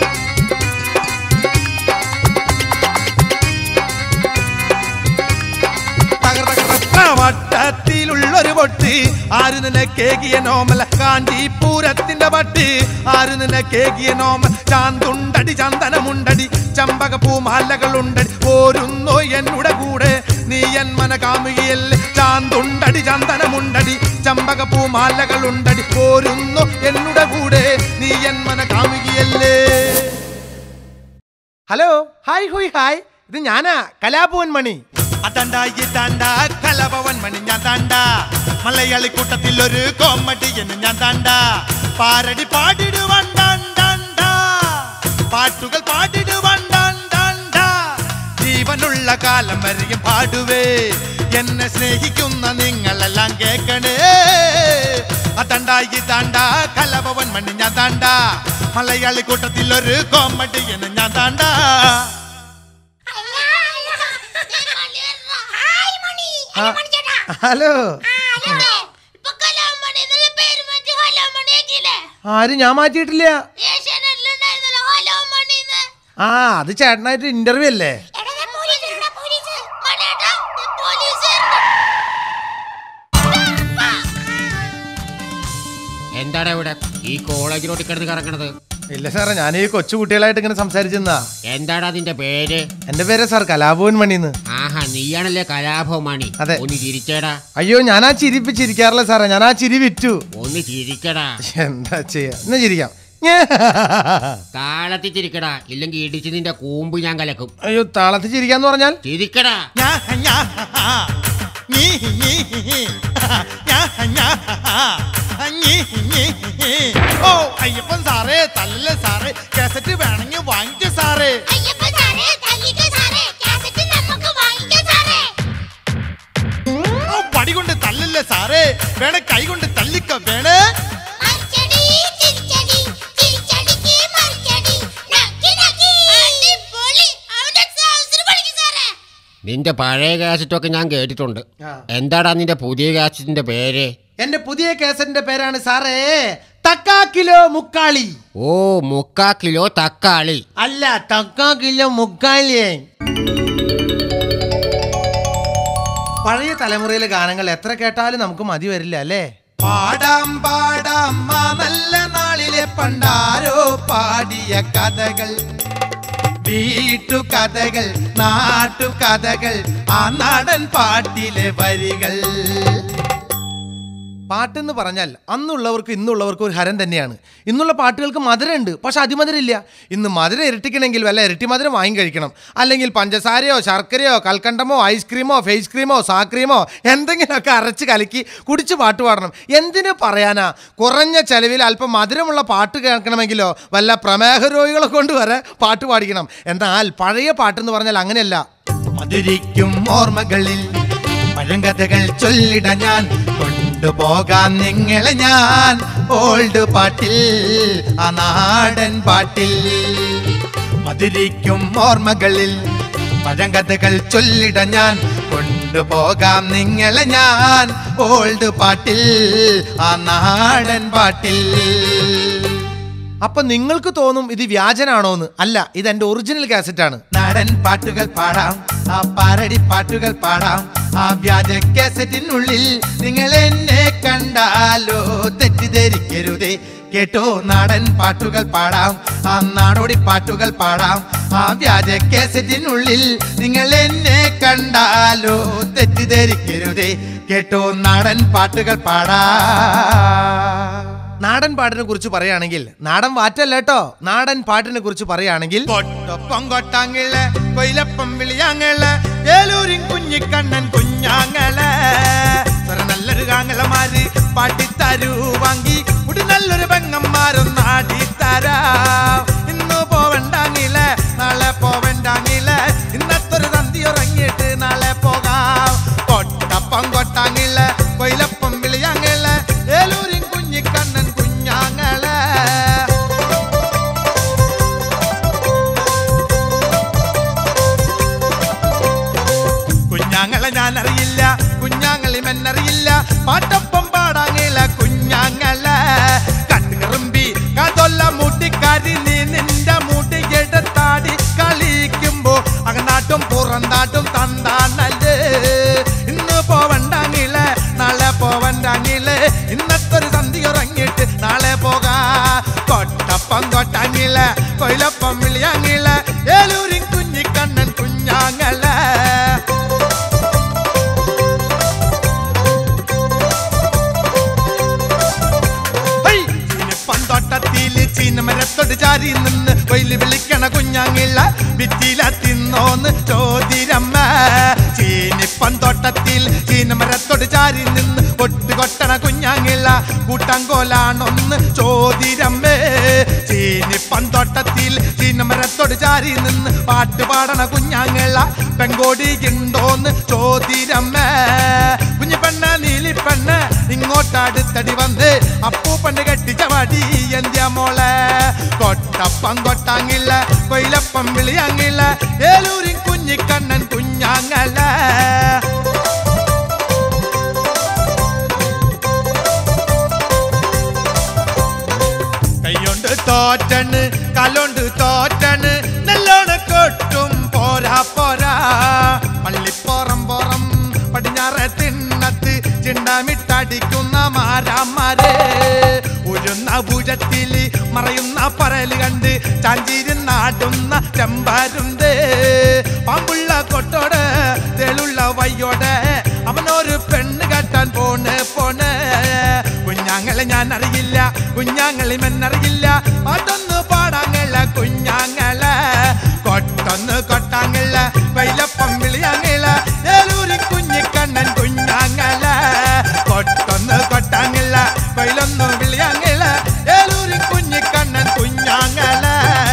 വട്ടത്തിലുള്ളൊരു പൊട്ടി ആര് നിനക്കേകിയ നോമല കാഞ്ചീപൂരത്തിന്റെ പട്ടി ആര് നിനക്കേകിയ നോമൽ ചാന്തുണ്ടടി ചന്ദനമുണ്ടടി ചമ്പക പൂമാലകളുണ്ടടി പോരുന്നോ എന്നുടെ കൂടെ നീ എൻ മന കാമുകിയല്ലേ ചാന്തുണ്ടടി ചന്ദനമുണ്ടടി ചമ്പക പൂമാലകളുണ്ടടി പോരുന്നോ എന്നുടെ കൂടെ നീ എൻ മന കാമുകിയല്ലേ ഹലോ ഹായ് ഹുയ് ഹായ് ഇത് ഞാനാ കലാഭവൻ മണി അതണ്ട ഇതണ്ട കലഭവൻ മണി ഞാൻ താണ്ട മലയാളി കൂട്ടത്തിൽ ഒരു കോമഡി എന്ന് ഞാൻ താണ്ട പാരടി പാടിടുവാൻ താണ്ടാണ്ട പാട്ടുകൾ പാടിടുവാൻ താണ്ടാണ്ട ജീവനുള്ള കാലം വരെയും പാടുവേ എന്നെ സ്നേഹിക്കുന്ന നിങ്ങളെല്ലാം കേക്കണേ അതണ്ടായി താണ്ട കലഭവൻ മണ്ണി ഞാൻ താണ്ട മലയാളി കൂട്ടത്തിൽ ഒരു കോമഡി എന്ന് ഞാൻ താണ്ട ഹലോ ആരും ഞാൻ മാറ്റിയിട്ടില്ല ആ അത് ചേട്ടനായിട്ട് ഇന്റർവ്യൂ അല്ലേ എന്താണ് ഇവിടെ ഈ കോളേജ് റോഡിൽ കിടന്ന് കറങ്ങണത് ഇല്ല സാറേ ഞാൻ ഈ കൊച്ചു കുട്ടികളായിട്ട് ഇങ്ങനെ സംസാരിച്ചെന്നാ എന്താണ് അതിന്റെ പേര് എന്റെ പേര് സാർ കലാഭവൻ മണിന്ന് ആഹാ നീയാണല്ലേ കലാഭവമാണി അതെ. ഒന്ന് ചിരിച്ചേടാ അയ്യോ ഞാൻ ആ ചിരിപ്പ് ചിരിക്കാറില്ല സാറേ ഞാൻ ആ ചിരി വിറ്റു ഒന്ന് ചിരിക്കടാ എന്താ ചെയ്യാ എന്നാ ചിരിക്കാം താളത്തിൽ ചിരിക്കടാ ഇല്ലെങ്കിൽ ഇടിച്ച് നിന്റെ കൂമ്പ് ഞാൻ കലക്കും അയ്യോ താളത്തിൽ ചിരിക്കാന്ന് പറഞ്ഞാൽ ചിരിക്കടാ ഞാ, ഞാ, ഞീ, ഞീ, ഞാ, ഞാ, ഞീ, ഞീ. ഓ അയ്യപ്പൻ സാറേ തല്ല സാറേ കാസറ്റ് വേണമെങ്കിൽ വാങ്ങിക്ക സാറേ ഓ പടി കൊണ്ട് തല്ലല്ലേ സാറേ വേണേ കൈ കൊണ്ട് തല്ലിക്ക വേണേ നിന്റെ പഴയ കാസറ്റൊക്കെ ഞാൻ കേട്ടിട്ടുണ്ട് എന്താടാ നിന്റെ പുതിയ കാസറ്റിന്റെ പേര് എന്റെ പുതിയ കേസറ്റിന്റെ പേരാണ് സാറേ തക്കാ കിലോ മുക്കാളി ഓ മുക്കാ കിലോ തക്കാളി അല്ല തക്കാ കിലോ മുക്കാളിയേ പഴയ തലമുറയിലെ ഗാനങ്ങൾ എത്ര കേട്ടാലും നമുക്ക് മതി വരില്ല അല്ലേ പാടാം പാടാം ആ നല്ല നാളിലെ പണ്ടാരോ പാടിയ കഥകൾ വീട്ടുകഥകൾ നാട്ടുകഥകൾ ആ നാടൻ പാട്ടിലെ വരികൾ പാട്ടെന്ന് പറഞ്ഞാൽ അന്നുള്ളവർക്ക് ഇന്നുള്ളവർക്ക് ഒരു ഹരം തന്നെയാണ് ഇന്നുള്ള പാട്ടുകൾക്ക് മധുരമുണ്ട് പക്ഷെ അതിമധുരമില്ല ഇന്ന് മധുരം ഇരട്ടിക്കണമെങ്കിൽ വല്ല ഇരട്ടി മധുരം വാങ്ങി കഴിക്കണം അല്ലെങ്കിൽ പഞ്ചസാരയോ ശർക്കരയോ കൽക്കണ്ടമോ ഐസ്ക്രീമോ ഫേസ് ക്രീമോ സാക്രീമോ എന്തെങ്കിലുമൊക്കെ അരച്ച് കലക്കി കുടിച്ച് പാട്ട് പാടണം എന്തിനു പറയാനാ കുറഞ്ഞ ചെലവിൽ അല്പം മധുരമുള്ള പാട്ട് കേൾക്കണമെങ്കിലോ വല്ല പ്രമേഹ രോഗികളെ കൊണ്ട് വരെ പാട്ട് പാടിക്കണം എന്നാൽ പഴയ പാട്ടെന്ന് പറഞ്ഞാൽ അങ്ങനെയല്ല മധുരിക്കും ഓർമ്മകളിൽ പഴങ്കഥകൾ ചൊല്ലിട ഞാൻ കൊണ്ടുപോകാൻ നിങ്ങളെ ഞാൻ ഓൾഡ് പാട്ടിൽ ആ നാടൻ പാട്ടിൽ മധുരിക്കും ഓർമ്മകളിൽ പഴങ്കഥകൾ ചൊല്ലിട ഞാൻ കൊണ്ടുപോകാം നിങ്ങളെ ഞാൻ ഓൾഡ് പാട്ടിൽ ആ നാടൻ പാട്ടിൽ അപ്പൊ നിങ്ങൾക്ക് തോന്നും ഇത് വ്യാജനാണോന്ന് അല്ല ഇത് എന്റെ ഒറിജിനൽ കാസറ്റ് ആണ് നാടൻ പാട്ടുകൾ പാടാം ആ പാരടി പാട്ടുകൾ പാടാം ആ വ്യാജ കാസറ്റിനുള്ളിൽ നിങ്ങൾ എന്നെ കണ്ടാലോ തെറ്റിദ്ധരിക്കരുതേ കേട്ടോ നാടൻ പാട്ടുകൾ പാടാം ആ നാടോടി പാട്ടുകൾ പാടാം ആ വ്യാജ കാസറ്റിനുള്ളിൽ നിങ്ങൾ എന്നെ കണ്ടാലോ തെറ്റിദ്ധരിക്കരുതേ കേട്ടോ നാടൻ പാട്ടുകൾ പാടാം നാടൻ പാട്ടിനെ കുറിച്ച് പറയുകയാണെങ്കിൽ നാടൻ വാറ്റല്ല കേട്ടോ നാടൻ പാട്ടിനെ കുറിച്ച് പറയുകയാണെങ്കിൽ പൊട്ടൊപ്പം കൊട്ടാങ്ങള് കൊയിലപ്പം വിളിയാങ്ങള് വേലൂരിൻ കുഞ്ഞിക്കണ്ണൻ കുഞ്ഞാങ്ങള് സ്വര നല്ലൊരു കാങ്ങളമാര് പാട്ടിത്തരൂ വാങ്ങി മുടി നല്ലൊരു പെങ്ങന്മാരും നാടിത്തരാം ഇന്ന് പോവണ്ടാങ്ങില് നാളെ പോവണ്ടാങ്ങില് ഇന്നത്തൊരു തന്തി ഉറങ്ങിയിട്ട് നാളെ പോകാം കൊട്ടപ്പം കൊട്ടാങ്ങില് കൊയിലപ്പം വിളിയാങ്ങള് വേലൂരിൻ കുഞ്ഞിക്കണ്ണൻ കുഞ്ഞാങ്ങള് കുഞ്ഞാങ്ങളെ ഞാൻ അറിയില്ല കുഞ്ഞാങ്ങളി മെന്നറിയില്ല പാട്ടൊപ്പം പാടാങ്ങില്ല കുഞ്ഞാങ്ങളെ കട്ടുകറുമ്പി കതൊല്ല മൂട്ടിക്കാരി നീ നിന്റെ മൂട്ടി എടുത്താടി കളിക്കുമ്പോ അകനാട്ടും പുറന്താട്ടും തന്താണല്ലേ ഇന്ന് പോവണ്ടാങ്ങില്ലേ നാളെ പോവണ്ടാങ്ങില്ലേ ഇന്നത്തൊരു സന്ധി ഉറങ്ങിയിട്ട് നാളെ പോകാ കൊട്ടപ്പം കൊട്ടാങ്ങില്ല കൊയിലപ്പം വിളിയാങ്ങില്ല ഏലൂരിൻ കുഞ്ഞിക്കണ്ണൻ കുഞ്ഞാങ്ങളെ പന്തോട്ടത്തില് ചീനമരത്തോട് ചാരി നിന്ന് കൊയില് വിളിക്കണ കുഞ്ഞാങ്ങില്ല വിറ്റില തിന്നോന്ന് ചോദിരമ്മ ചീനിപ്പന്തോട്ടത്തിൽ ചീനമരത്തോട് ചാരി നിന്ന് ഒട്ട് കൊട്ടണ കുഞ്ഞാങ്ങില്ല കൂട്ടാങ്കോലാണൊന്ന് ചോദിരമ്മേ ചീനിപ്പ പന്തോട്ടത്തിൽ ചീനമരത്തോട് ചാരി നിന്ന് പാട്ട് പാടണ കുഞ്ഞാങ്ങള പെങ്കോടി ഉണ്ടോന്ന് ചോദിരമ്മ കുഞ്ഞു പെണ്ണ നീലി പെണ്ണ് ഇങ്ങോട്ടടുത്തടി വന്ന് അപ്പൂപ്പണ്ട് കെട്ടിച്ച വടി എന്ത്യ മോളെ കൊട്ടപ്പം കൊട്ടാങ്ങില്ല കൊയിലപ്പം വിളിയാങ്ങില്ല ഏലൂരിൻ കുഞ്ഞിക്കണ്ണൻ കുഞ്ഞാങ്ങല കൈകൊണ്ട് തോറ്റണ് കലോണ്ട് തോറ്റണ് നല്ലോണം കൊട്ടും പോരാ പോരാ പള്ളിപ്പോറം പോറം പടിഞ്ഞാറ് തിണ്ണത്ത് ചിണ്ടാമിട്ടടിക്കുന്ന മാരാമാരെ ഉഴുന്ന ഭുജത്തില് മറയുന്ന പരല് കണ്ട് ചാഞ്ചിരുന്നാടുന്ന ചെമ്പാരുണ്ട് പാമ്പുള്ള കൊട്ടോട് തെളുള്ള വയ്യോടെ അവനൊരു പെണ്ണ് കെട്ടാൻ പോണ് പോണ് കുഞ്ഞാങ്ങളെ ഞാൻ അറിയില്ല കുഞ്ഞാങ്ങളെ മെന്നറിയില്ല പാട്ടൊന്ന് പാടാങ്ങള കുഞ്ഞാങ്ങളെ കൊട്ടൊന്ന് കൊട്ടാങ്ങള വൈലപ്പം വിളിയാങ്ങള ഏലൂരി കുഞ്ഞിക്കണ്ണൻ കുഞ്ഞാങ്ങള കൊട്ടൊന്ന് കൊട്ടാങ്ങള വൈലൊന്ന് വിളിയാങ്ങള ഏലൂരി കുഞ്ഞിക്കണ്ണൻ കുഞ്ഞാങ്ങള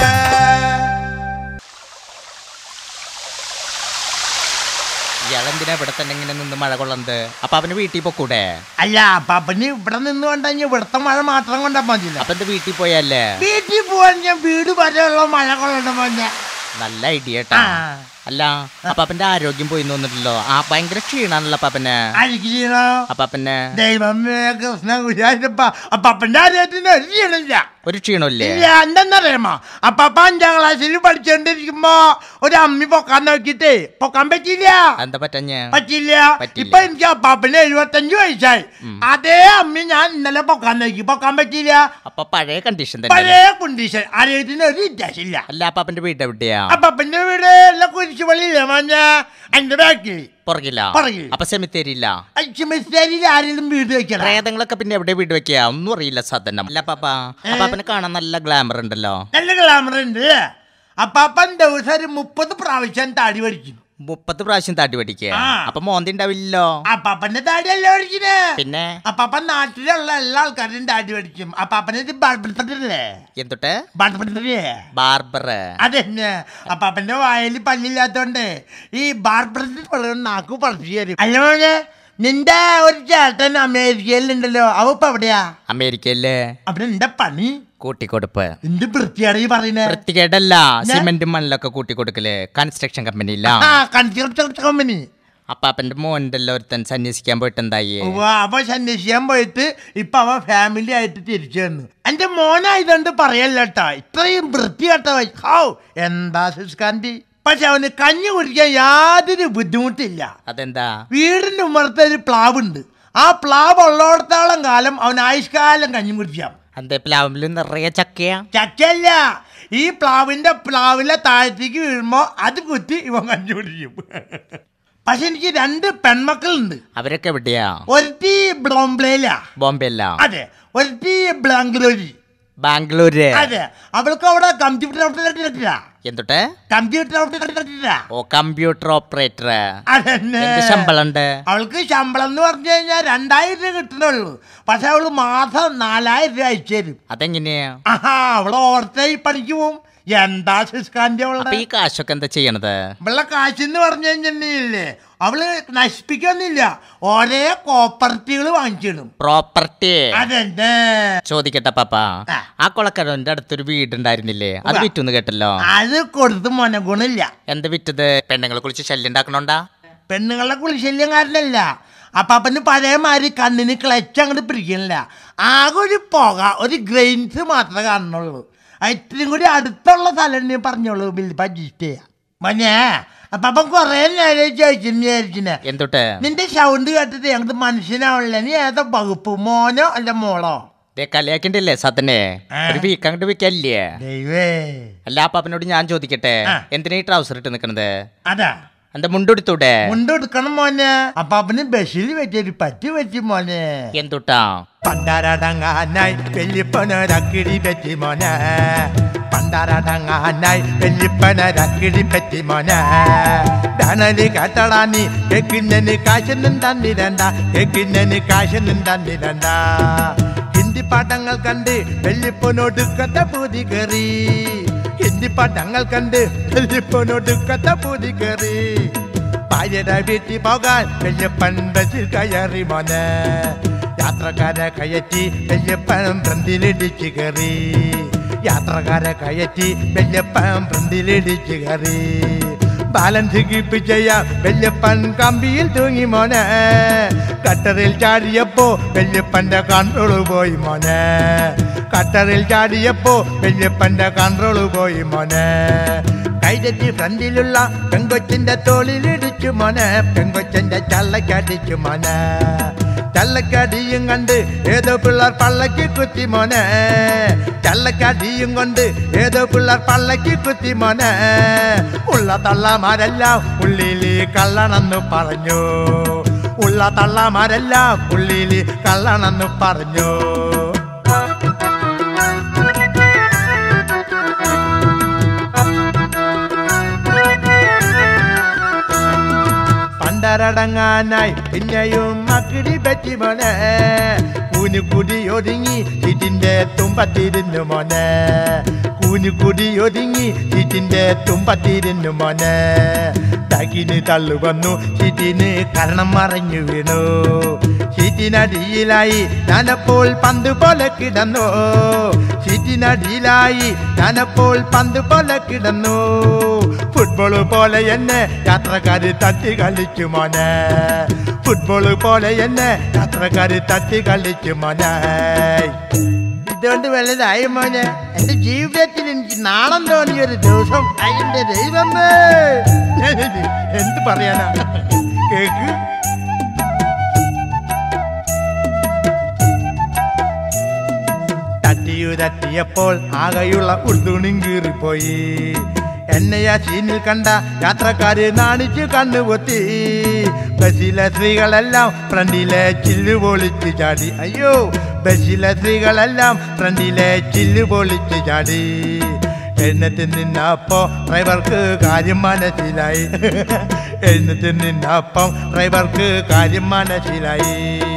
ഇയാളെന്തിനാ ഇവിടെ തന്നെ ഇങ്ങനെ നിന്ന് മഴ കൊള്ളുന്നത് അപ്പൊ അവന് വീട്ടിൽ പൊക്കൂടെ അല്ല പപ്പന് ഇവിടെ നിന്ന് കൊണ്ടെങ്കിൽ ഇവിടുത്തെ മഴ മാത്രം കൊണ്ടാ മതിയില്ല അപ്പൊ എന്താ വീട്ടിൽ പോയല്ലേ വീട്ടിൽ പോവാൻ ഞാൻ വീട് വരെയുള്ള മഴ കൊള്ളണ്ട മോനെ നല്ല ഐഡിയ കേട്ടാ അല്ല അപ്പാപ്പന്റെ ആരോഗ്യം പോയി തോന്നിട്ടല്ലോ ആ ഭയങ്കര ക്ഷീണാണല്ലോ അപ്പാപ്പന് അരിക്കണോ അപ്പാപ്പന് ദൈവമേ കൃഷ്ണ ഗുരുവായൂരപ്പ അപ്പപ്പന്റെ ആരോഗ്യത്തിന് ഒരു ക്ഷീണമില്ല ഒരു ക്ഷീണമില്ലേ ഇല്ല എന്തെന്നറിയാമോ അപ്പപ്പ അഞ്ചാം ക്ലാസ്സിൽ പഠിച്ചോണ്ടിരിക്കുമ്പോ ഒരു അമ്മി പൊക്കാൻ നോക്കിട്ടേ പൊക്കാൻ പറ്റിയില്ല എന്താ പറ്റഞ്ഞ് പറ്റില്ല പറ്റില്ല. ഇപ്പൊ എനിക്ക് അപ്പാപ്പന് എഴുപത്തഞ്ച് വയസ്സായി അതേ അമ്മി ഞാൻ ഇന്നലെ പൊക്കാൻ നോക്കി പൊക്കാൻ പറ്റിയില്ല അപ്പൊ പഴയ കണ്ടീഷൻ തന്നെ പഴയ കണ്ടീഷൻ ആരോഗ്യത്തിന് ഒരു വ്യത്യാസമില്ല അല്ല അപ്പാപ്പന്റെ വീട് എവിടെയാ അപ്പപ്പന്റെ വീട് എല്ലാം കുരിശുപള്ളിയില്ലേ മഞ്ഞ എന്റെ ബാക്കിൽ പുറകില്ല പുറകിൽ. അപ്പൊ സെമിത്തേരിയില്ല അച്ഛമിസ്തേരിയിൽ ആരെങ്കിലും വീട് വെക്കണം പ്രേതങ്ങളൊക്കെ പിന്നെ എവിടെ വീട് വെക്കുക ഒന്നും അറിയില്ല സാധനം അല്ല പാപ്പ അപ്പാപ്പനെ കാണാൻ നല്ല ഗ്ലാമർ ഉണ്ടല്ലോ നല്ല ഗ്ലാമർ ഉണ്ട് അപ്പാപ്പൻ ദിവസം ഒരു മുപ്പത് പ്രാവശ്യം താടി പഠിക്കും മുപ്പത് പ്രാവശ്യം താട്ടി പഠിക്കുക ആ. അപ്പൊ മോന്തി ഉണ്ടാവില്ലല്ലോ അപ്പാപ്പന്റെ താടിയല്ല പഠിക്കുന്നേ പിന്നെ അപ്പാപ്പൻ നാട്ടിലുള്ള എല്ലാ ആൾക്കാരും താടി പഠിക്കും അപ്പാപ്പനെ ബാർബിട്ടല്ലേ എന്തൊട്ട് ബാർബിട്ടല്ലേ ബാർബർ അതെന്നെ അപ്പാപ്പന്റെ വായിൽ പല്ലില്ലാത്തോണ്ട് ഈ ബാർബിട്ട് നാക്കു പറിച്ചു തരും അല്ല മോനെ നിന്റെ ഒരു ചേട്ടൻ അമേരിക്കയിലുണ്ടല്ലോ അവ ഇപ്പൊ എവിടെയാ അമേരിക്കയിലെ അവിടെ നിന്റെ പണി കൂട്ടിക്കൊടുപ്പ് എന്ത് വൃത്തിയാണ് ഈ പറയുന്നത് വൃത്തികേടല്ല സിമെന്റും മണ്ണിലൊക്കെ കൂട്ടിക്കൊടുക്കല് കൺസ്ട്രക്ഷൻ കമ്പനിയില്ല ആ കൺസ്ട്രക്ഷൻ കമ്പനി അപ്പാപ്പന്റെ മോനുണ്ടല്ലോ ഒരുത്തൻ സന്യസിക്കാൻ പോയിട്ട് എന്തായി ഉവ്വ, അപ്പൊ സന്യസിക്കാൻ പോയിട്ട് ഇപ്പൊ അവൻ ഫാമിലി ആയിട്ട് തിരിച്ചു വന്നു എന്റെ മോനായതുകൊണ്ട് പറയല്ലേട്ടാ ഇത്രയും വൃത്തികെട്ട വയ- ഹൗ എന്താ സുസ്കാന്തി പക്ഷെ അവന് കഞ്ഞി കുടിക്കാൻ യാതൊരു ബുദ്ധിമുട്ടില്ല അതെന്താ വീടിന്റെ ഉമ്മറത്തെ ഒരു പ്ലാവുണ്ട് ആ പ്ലാവ് ഉള്ളിടത്തോളം കാലം അവൻ ആയുഷ്കാലം കഞ്ഞി കുടിക്കാം അതെ പ്ലാവില് നിറയെ ചക്കയാ ചക്കല്ല ഈ പ്ലാവിന്റെ പ്ലാവിലെ താഴത്തേക്ക് വീഴുമ്പോ അത് കുത്തി ഇവൻ കഞ്ഞി കുടിക്കും പക്ഷെ എനിക്ക് രണ്ട് പെൺമക്കളുണ്ട് അവരൊക്കെ എവിടെയാ ഒരുത്തി ബ്രോംബ്ലേലാ ബോംബെ അല്ല അതെ ഒരുത്തി ബാംഗ്ലൂരിൽ ബാംഗ്ലൂര് അതെ അവൾക്ക് അവിടെ കമ്പ്യൂട്ടർ ഓപ്പറേറ്റർ എന്തൊട്ട് കമ്പ്യൂട്ടർ ഓപ്പറേറ്റർ ഓ കമ്പ്യൂട്ടർ ഓപ്പറേറ്റർ അതന്നെ എന്ത് ശമ്പളം ഉണ്ട് അവൾക്ക് ശമ്പളം എന്ന് പറഞ്ഞു കഴിഞ്ഞാൽ രണ്ടായിരം രൂപ കിട്ടണുള്ളൂ പക്ഷെ അവള് മാസം നാലായിരം രൂപ അയച്ചു തരും അതെങ്ങനെയാ ആഹാ അവള് ഓർത്തായി പണിക്ക് പോവും എന്താ ശുഷ്കാന്തി അപ്പൊ അവളുടെ ഈ കാശൊക്കെ എന്താ ചെയ്യണത് ഇവളുടെ കാശെന്ന് പറഞ്ഞു കഴിഞ്ഞില്ലേ അവള് നശിപ്പിക്കൊന്നുമില്ല ഒരേ കോപ്പറേറ്റീവുകൾ വാങ്ങിച്ചിടും പ്രോപ്പർട്ടി അതെന്നെ ചോദിക്കട്ടെ പാപ്പ ആ കൊളക്കടവിന്റെ അടുത്തൊരു വീടുണ്ടായിരുന്നില്ലേ അത് ഉവ്വ. വിറ്റുന്ന് കേട്ടല്ലോ അത് കൊടുത്ത് മോനെ ഗുണില്ല എന്ത് വിറ്റത് പെണ്ണുങ്ങളെ കുളിച്ച് ശല്യം ഉണ്ടാക്കണോണ്ടാ പെണ്ണുങ്ങളുടെ കുളിശല്യം കാരണല്ല അപ്പാപ്പന് പഴയമാതിരി കണ്ണിന് ക്ലച്ച് അങ്ങോട്ട് പിടിക്കണില്ല ആകെ ഒരു പുക ഒരു ഗ്രെയിൻസ് മാത്രമേ കാണുന്നുള്ളൂ അത് ഇത്രയും കൂടി അടുത്തുള്ള സ്ഥലം നീ പറഞ്ഞോളൂ ബില്ല് അഡ്ജസ്റ്റ് ചെയ്യാം മോനെ അപ്പാപ്പൻ കുറേ നേരം ചോദിച്ചു വിചാരിച്ചിനെ എന്തൊട്ട് നിന്റെ സൗണ്ട് കേട്ടിട്ട് ഞങ്ങൾക്ക് മനസ്സിലാവണില്ല നീ ഏതാ വകുപ്പ് മോനോ അല്ല മോളോ ദേ കളിയാക്കണ്ടല്ലേ സത്തനെ ഒരു വീക്ക് അങ്ങോട്ട് വിൽക്കല്ലേ ദൈവേ അല്ല അപ്പാപ്പനോട് ഞാൻ ചോദിക്കട്ടെ എന്തിനാ ഈ ട്രൗസർ ഇട്ട് നിക്കണത് അതാ എന്താ മുണ്ടെടുത്തൂടെ മുണ്ട് എടുക്കണം മോനെ അപ്പാപ്പന് ബസ്സിൽ വെച്ചൊരു പറ്റി വെച്ച് മോനെ എന്തുട്ടാ പണ്ടാരടങ്ങാനായി വെല്ലിപ്പനൊരക്കിടി പറ്റി മോനെ പണ്ടാരടങ്ങാനായി വെല്ലിപ്പനൊരക്കിടി പറ്റി മോനെ ഡാനലി കേട്ടടാ നീ കേക്കിന്നന് കാശൊന്നും തന്നിരണ്ട കേക്കിന്നന് കാശൊന്നും തന്നിരണ്ട ഹിന്ദി ഹിന്ദി പാഠങ്ങൾ കണ്ട് വെള്ളിപ്പൊനൊടുക്കത്തെ പൂതി കയറി ഹിന്ദി പാഠങ്ങൾ കണ്ട് വെള്ളിപ്പൊനൊടുക്കത്തെ പൂതി കയറി ഭാര്യയുടെ വീട്ടിൽ പോകാൻ വല്യപ്പൻ ബസ്സിൽ കയറി മോനെ യാത്രക്കാരെ കയറ്റി വല്യപ്പൻ ഫ്രണ്ടിലിടിച്ച് കയറി യാത്രക്കാരെ കയറ്റി വല്യപ്പൻ ഫ്രണ്ടിലിടിച്ച് കയറി ബാലൻസ് കീപ്പ് ചെയ്യാൻ വല്യപ്പൻ കമ്പിയിൽ തൂങ്ങി മോനെ കട്ടറിൽ ചാടിയപ്പോ വല്യപ്പന്റെ കൺട്രോള് പോയി മോനെ കട്ടറിൽ ചാടിയപ്പോ വല്യപ്പന്റെ കൺട്രോള് പോയി മോനെ കൈതെറ്റി ഫ്രണ്ടിലുള്ള പെങ്കൊച്ചിന്റെ തോളിലിടിച്ചു മോനെ പെങ്കൊച്ചന്റെ ചള്ളക്കടിച്ചു മോനെ ചള്ളക്കടിയും കണ്ട് ഏതോ പിള്ളേർ പള്ളക്ക് കുത്തി മോനെ ചള്ളക്കടിയും കൊണ്ട് ഏതോ പിള്ളേർ പള്ളക്ക് കുത്തി മോനെ ഉള്ള തള്ളമാരെല്ലാം ഉള്ളില് കള്ളണെന്ന് പറഞ്ഞു ഉള്ള തള്ളമാരെല്ലാം ഉള്ളില് കള്ളണെന്ന് പറഞ്ഞു പണ്ടരടങ്ങാനായി പിന്നെയും മക്കിടി പറ്റി മോനെ കൂനുകുടി ഒതുങ്ങി ഇതിന്റെ തുമ്പത്തിരുന്നു മോനെ കൂനുകുടി ഒതുങ്ങി ഇതിന്റെ തുമ്പത്തിരുന്നു മോനെ തകിന് തള്ളു വന്നു ചീറ്റിന് കരണം മറഞ്ഞു വീണു ചീറ്റിനടിയിലായി ഞാനപ്പോൾ പന്ത് പോലെ കിടന്നു ചീറ്റിനടിയിലായി ഞാനപ്പോൾ പന്ത് പോലെ കിടന്നു ഫുട്ബോൾ പോലെ എന്നെ യാത്രക്കാര് തട്ടി കളിച്ചു മോനെ ഫുട്ബോൾ പോലെ എന്നെ യാത്രക്കാര് തട്ടി കളിച്ചു മോനെ ഇതുകൊണ്ട് വലുതായി മോനെ എന്റെ ജീവിതത്തിൽ എനിക്ക് നാണം തോന്നിയ ഒരു ദിവസം അതിന്റെ ദൈവമേ എന്ത് പറയാനാ കേക്ക് തട്ടിയു തട്ടിയപ്പോൾ ആകെയുള്ള ഉൾതുണിയും കീറിപ്പോയി എന്നെയാ സീനിൽ കണ്ട യാത്രക്കാര് നാണിച്ചു കണ്ണുപൊത്തി ബസ്സിലെ സ്ത്രീകളെല്ലാം ഫ്രണ്ടിലെ ചില്ല് പൊളിച്ച് ചാടി അയ്യോ ബസ്സിലെ സ്ത്രീകളെല്ലാം ഫ്രണ്ടിലെ ചില്ല് പൊളിച്ച് ചാടി എഴുന്നേറ്റ് നിന്നപ്പോ ഡ്രൈവർക്ക് കാര്യം മനസ്സിലായി എഴുന്നേറ്റ് നിന്നപ്പം ഡ്രൈവർക്ക് കാര്യം മനസ്സിലായി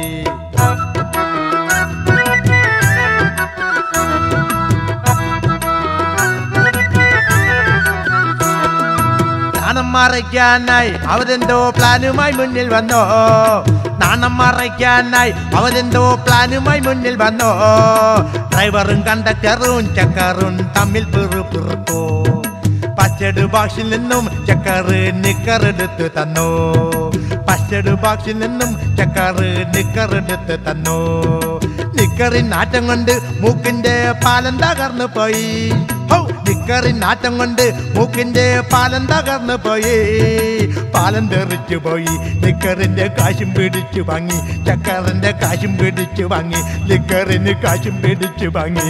നാണം മറയ്ക്കാനായി അവരെന്തോ പ്ലാനുമായി മുന്നിൽ വന്നോ നാണം മറയ്ക്കാനായി അവരെന്തോ പ്ലാനുമായി മുന്നിൽ വന്നോ ഡ്രൈവറും കണ്ടക്ടറും ചക്കറും തമ്മിൽ പിറു പിറുക്കോ പച്ചട് ബോക്സിൽ നിന്നും ചക്കറ് നിക്കറെടുത്ത് തന്നു പച്ചട് ബോക്സിൽ നിന്നും ചക്കറ് നിക്കറെടുത്ത് തന്നു നിക്കറിൻ നാറ്റം കൊണ്ട് മൂക്കിന്റെ പാലം തകർന്നു പോയി ഹൗ, നിക്കറിൻ നാറ്റം കൊണ്ട് മൂക്കിന്റെ പാലം തകർന്നു പോയി പാലം തെറിച്ചു പോയി നിക്കറിന്റെ കാശും പിടിച്ചു വാങ്ങി ചക്കറിന്റെ കാശും പിടിച്ചു വാങ്ങി നിക്കറിന് കാശും പിടിച്ചു വാങ്ങി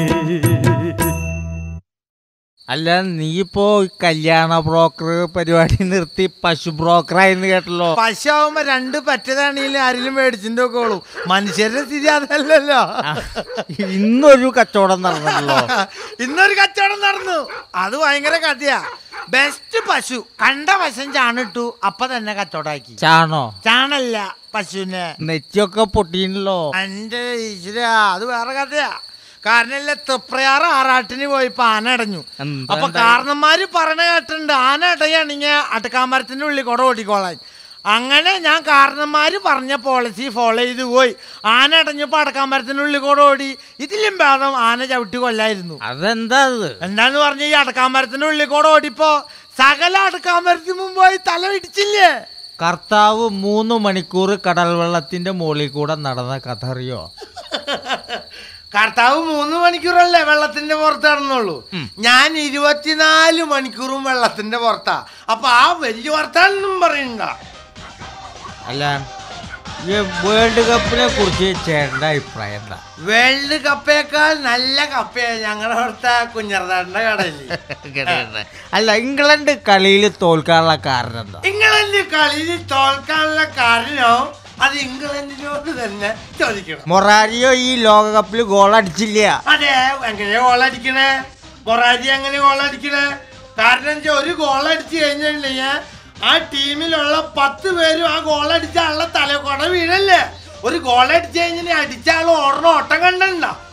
അല്ല നീ ഇപ്പോ കല്യാണ ബ്രോക്കർ പരിപാടി നിർത്തി പശു ബ്രോക്കറായെന്ന് കേട്ടല്ലോ പശുവാകുമ്പോ രണ്ട് പറ്റതാണെങ്കിലും ആരെങ്കിലും മേടിച്ചിട്ട് നോക്കോളൂ മനുഷ്യരുടെ സ്ഥിതി അതല്ലല്ലോ ഇന്നൊരു കച്ചവടം നടന്നല്ലോ ഇന്നൊരു കച്ചവടം നടന്നു അത് ഭയങ്കര കഥയാ ബെസ്റ്റ് പശു കണ്ട വശം ചാണിട്ടു അപ്പൊ തന്നെ കച്ചവടാക്കി ചാണോ ചാണല്ല പശുവിനെ നെറ്റിയൊക്കെ പൊട്ടിയല്ലോ എന്റെ ഈശ്വര അത് വേറെ കഥയാ കാരണം ഇല്ല തൃപ്രയാറ് ആറാട്ടിന് പോയപ്പോ ആന അടഞ്ഞു അപ്പൊ കാരണന്മാര് പറഞ്ഞ കേട്ടിട്ടുണ്ട് ആന അടയാണെങ്കിൽ അട്ടക്കാമരത്തിന്റെ ഉള്ളിൽ കൂടെ ഓടിക്കോളാൻ അങ്ങനെ ഞാൻ കാരണന്മാര് പറഞ്ഞ പോളിസി ഫോളോ ചെയ്ത് പോയി ആന അടഞ്ഞപ്പോ അടക്കാമരത്തിന്റെ ഉള്ളിൽ കൂടെ ഓടി ഇതിലും ഭേദം ആന ചവിട്ടി കൊല്ലായിരുന്നു അതെന്താ അത് എന്താന്ന് പറഞ്ഞ ഈ അടക്കാമരത്തിന്റെ ഉള്ളിൽ കൂടെ ഓടിപ്പോ സകല അടക്കാമരത്തിന് മുമ്പായി തല ഇടിച്ചില്ലേ കർത്താവ് മൂന്ന് മണിക്കൂർ കടൽ വെള്ളത്തിന്റെ മുകളിൽ കൂടെ നടന്ന കഥ അറിയോ കർത്താവ് മൂന്ന് മണിക്കൂറല്ലേ വെള്ളത്തിന്റെ പുറത്ത് നടന്നുള്ളൂ ഞാൻ ഇരുപത്തിനാല് മണിക്കൂറും വെള്ളത്തിന്റെ പുറത്താ അപ്പൊ ആ വലിയ വർത്താനം പറയണ്ട അല്ല ഈ വേൾഡ് കപ്പിനെ കുറിച്ച് ചേട്ടന്റെ അഭിപ്രായം എന്താ വേൾഡ് കപ്പേക്കാൾ നല്ല കപ്പയാ ഞങ്ങളുടെ അവിടുത്തെ കുഞ്ഞറതാടിന്റെ കടയില് അല്ല ഇംഗ്ലണ്ട് കളിയിൽ തോൽക്കാനുള്ള കാരണം എന്താ ഇംഗ്ലണ്ട് കളിയിൽ തോൽക്കാനുള്ള കാരണോ അത് ഇംഗ്ലണ്ടിനോട് തന്നെ ചോദിക്കണം മൊറാരിയോ ഈ ലോകകപ്പിൽ ഗോൾ അടിച്ചില്ല അതെ എങ്ങനെയാ ഗോളടിക്കണേ മൊറാരി എങ്ങനെ ഗോളടിക്കണേ കാരണം വെച്ചാൽ ഒരു ഗോളടിച്ചു കഴിഞ്ഞിട്ടുണ്ടെങ്കിൽ ആ ടീമിലുള്ള പത്ത് പേരും ആ ഗോളടിച്ച ആളുടെ തലക്കൊട വീഴല്ലേ ഒരു ഗോളടിച്ചു കഴിഞ്ഞാൽ അടിച്ച ആൾ ഓടണ ഓട്ടം കണ്ടണ്ട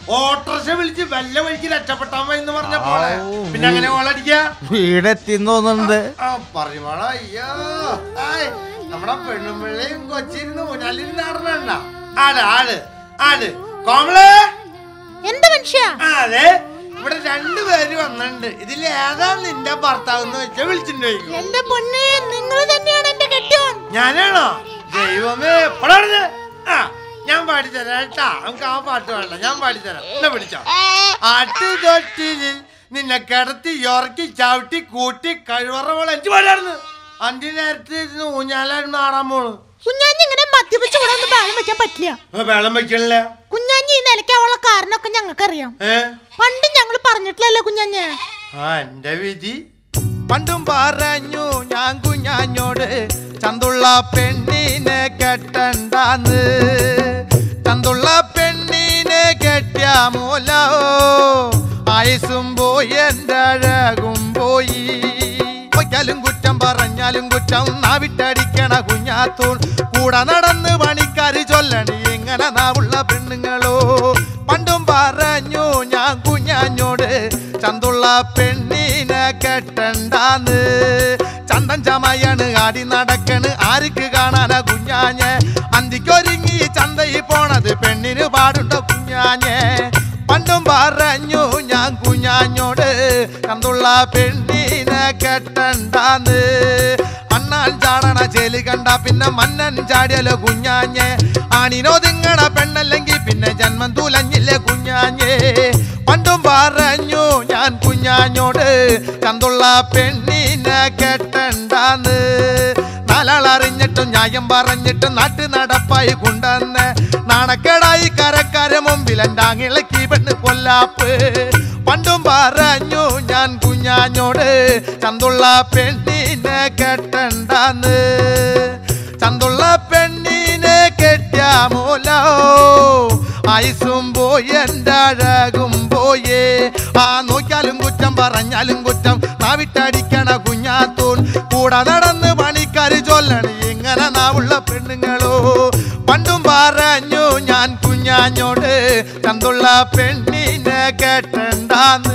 ഓട്ടോറിക്ഷ വിളിച്ച് വല്ല വഴിക്ക് രക്ഷപ്പെട്ടാൻ മതി എന്ന് പറഞ്ഞ പോലെ പിന്നെ അങ്ങനെ ഓളടിക്ക വീടെത്തിന്നോന്നുണ്ട് പറയുമ്പോള അയ്യോ ആയ്, നമ്മുടെ പെണ്ണുമ്പിള്ളയും കൊച്ചിരുന്ന് ഊഞ്ഞാലിരുന്ന് ആടണ ആട് ആട് ആട് കോമള് എന്ത് മനുഷ്യ അതെ ഇവിടെ രണ്ടുപേര് വന്നിട്ടുണ്ട് ഇതിൽ ഏതാ നിന്റെ ഭർത്താവ് എന്ന് വെച്ചാ വിളിച്ചിട്ടുണ്ടായിരിക്കും എന്റെ പൊന്നെ നിങ്ങൾ തന്നെയാണ് എന്റെ കെട്ടിയോൻ ഞാനാണോ ദൈവമേ എപ്പോഴാണ് ആ ഞാൻ പാടിത്തരാം കേട്ടാ നമുക്ക് ആ പാട്ട് വേണ്ട ഞാൻ പാടിത്തരാം എന്നെ പിടിച്ചോ ആട്ട് തൊട്ടിൽ നിന്നെ കിടത്തി ഉറക്കി ചവിട്ടി കൂട്ടി കഴിവറ എനിക്ക് പാടായിരുന്നു അഞ്ചു നേരത്തെ ഇരുന്ന് ഊഞ്ഞാലായിരുന്നു ആടാൻ പോണു കുഞ്ഞാഞ്ഞി ഇങ്ങനെ മദ്യപിച്ച് ഇവിടെ ഒന്നും വേളം വെക്കാൻ പറ്റില്ല ആ, വെള്ളം വെക്കണില്ല കുഞ്ഞാഞ്ഞി ഈ നിലയ്ക്കാവുള്ള കാരണമൊക്കെ ഞങ്ങൾക്കറിയാം ഏ പണ്ട് ഞങ്ങൾ പറഞ്ഞിട്ടില്ലല്ലോ കുഞ്ഞാഞ്ഞ് ആ എന്റെ വിധി പണ്ടും പറഞ്ഞു ഞാൻ കുഞ്ഞാഞ്ഞോട് ചന്തുള്ള പെണ്ണിനെ കെട്ടണ്ടാന്ന് ചന്തുള്ള പെണ്ണിനെ കെട്ടിയ മൂലോ ആയുസും പോയി എൻ്റെ അഴകും പോയി പൊയ്ക്കാലും കുറ്റം പറഞ്ഞാലും കുറ്റം നാവിട്ടടിക്കണ കുഞ്ഞാത്തൂൺ കൂടെ നടന്ന് പണിക്കാര് ചൊല്ലണി ഇങ്ങനെ നാവുള്ള പെണ്ണുങ്ങളോ പണ്ടും പറഞ്ഞു ഞാൻ കുഞ്ഞാഞ്ഞോട് ചന്തുള്ള പെണ്ണിനെ കെട്ടണ്ടാന്ന് ചന്തൻ ചമയാണ് ആടി നടക്കണ് ആർക്ക് കാണാനാ കുഞ്ഞാഞ്ഞെ അന്തിക്കൊരുങ്ങി ചന്തയിൽ പോണത് പെണ്ണിന് പാടുണ്ടോ കുഞ്ഞാഞ്ഞെ പണ്ടും പറഞ്ഞു ഞാൻ കുഞ്ഞാഞ്ഞോട് കന്തുള്ള പെണ്ണിനെ കെട്ടണ്ടാന്ന് അണ്ണാൻ ചാടണ ചേലി കണ്ട പിന്നെ മന്നൻ ചാടിയല്ലോ കുഞ്ഞാഞ്ഞെ ആണിനോതിങ്ങണ പെണ്ണല്ലെങ്കിൽ പിന്നെ ജന്മം തുലഞ്ഞില്ലേ കുഞ്ഞാഞ്ഞേ പണ്ടും പറഞ്ഞു ഞാൻ കുഞ്ഞാഞ്ഞോട് കന്തുള്ള പെണ്ണിനെ കെട്ടണ്ടാന്ന് നാലാളറിഞ്ഞിട്ടും ന്യായം പറഞ്ഞിട്ടും നാട്ടു നടപ്പായി കൊണ്ടെന്ന് നാണക്കേടായി കരക്കാരെ മുമ്പിൽ എൻ്റെ ആങ്ങിളക്കി പെണ്ണ് കൊല്ലാപ്പ് പണ്ടും പറഞ്ഞു ഞാൻ കുഞ്ഞാഞ്ഞോട് ചന്തുള്ള പെണ്ണിനെ കെട്ടണ്ടാന്ന് ചന്തുള്ള പെണ്ണിനെ കെട്ടിയ മൂലോ ആയുസും പോയി എൻ്റെ അഴകും പോയേ ആ നോക്കിയാലും കുറ്റം പറഞ്ഞാലും കുറ്റം നാവിട്ടടിക്കണ കുഞ്ഞാത്തൂൺ കൂടെ നടന്ന് പണിക്കാര് ചൊല്ലണി ഇങ്ങനെ നാവുള്ള പെണ്ണുങ്ങളോ പണ്ടും പറഞ്ഞു ഞാൻ കുഞ്ഞാഞ്ഞോട് ചന്തുള്ള പെണ്ണിനെ കെട്ടണ്ടാന്ന്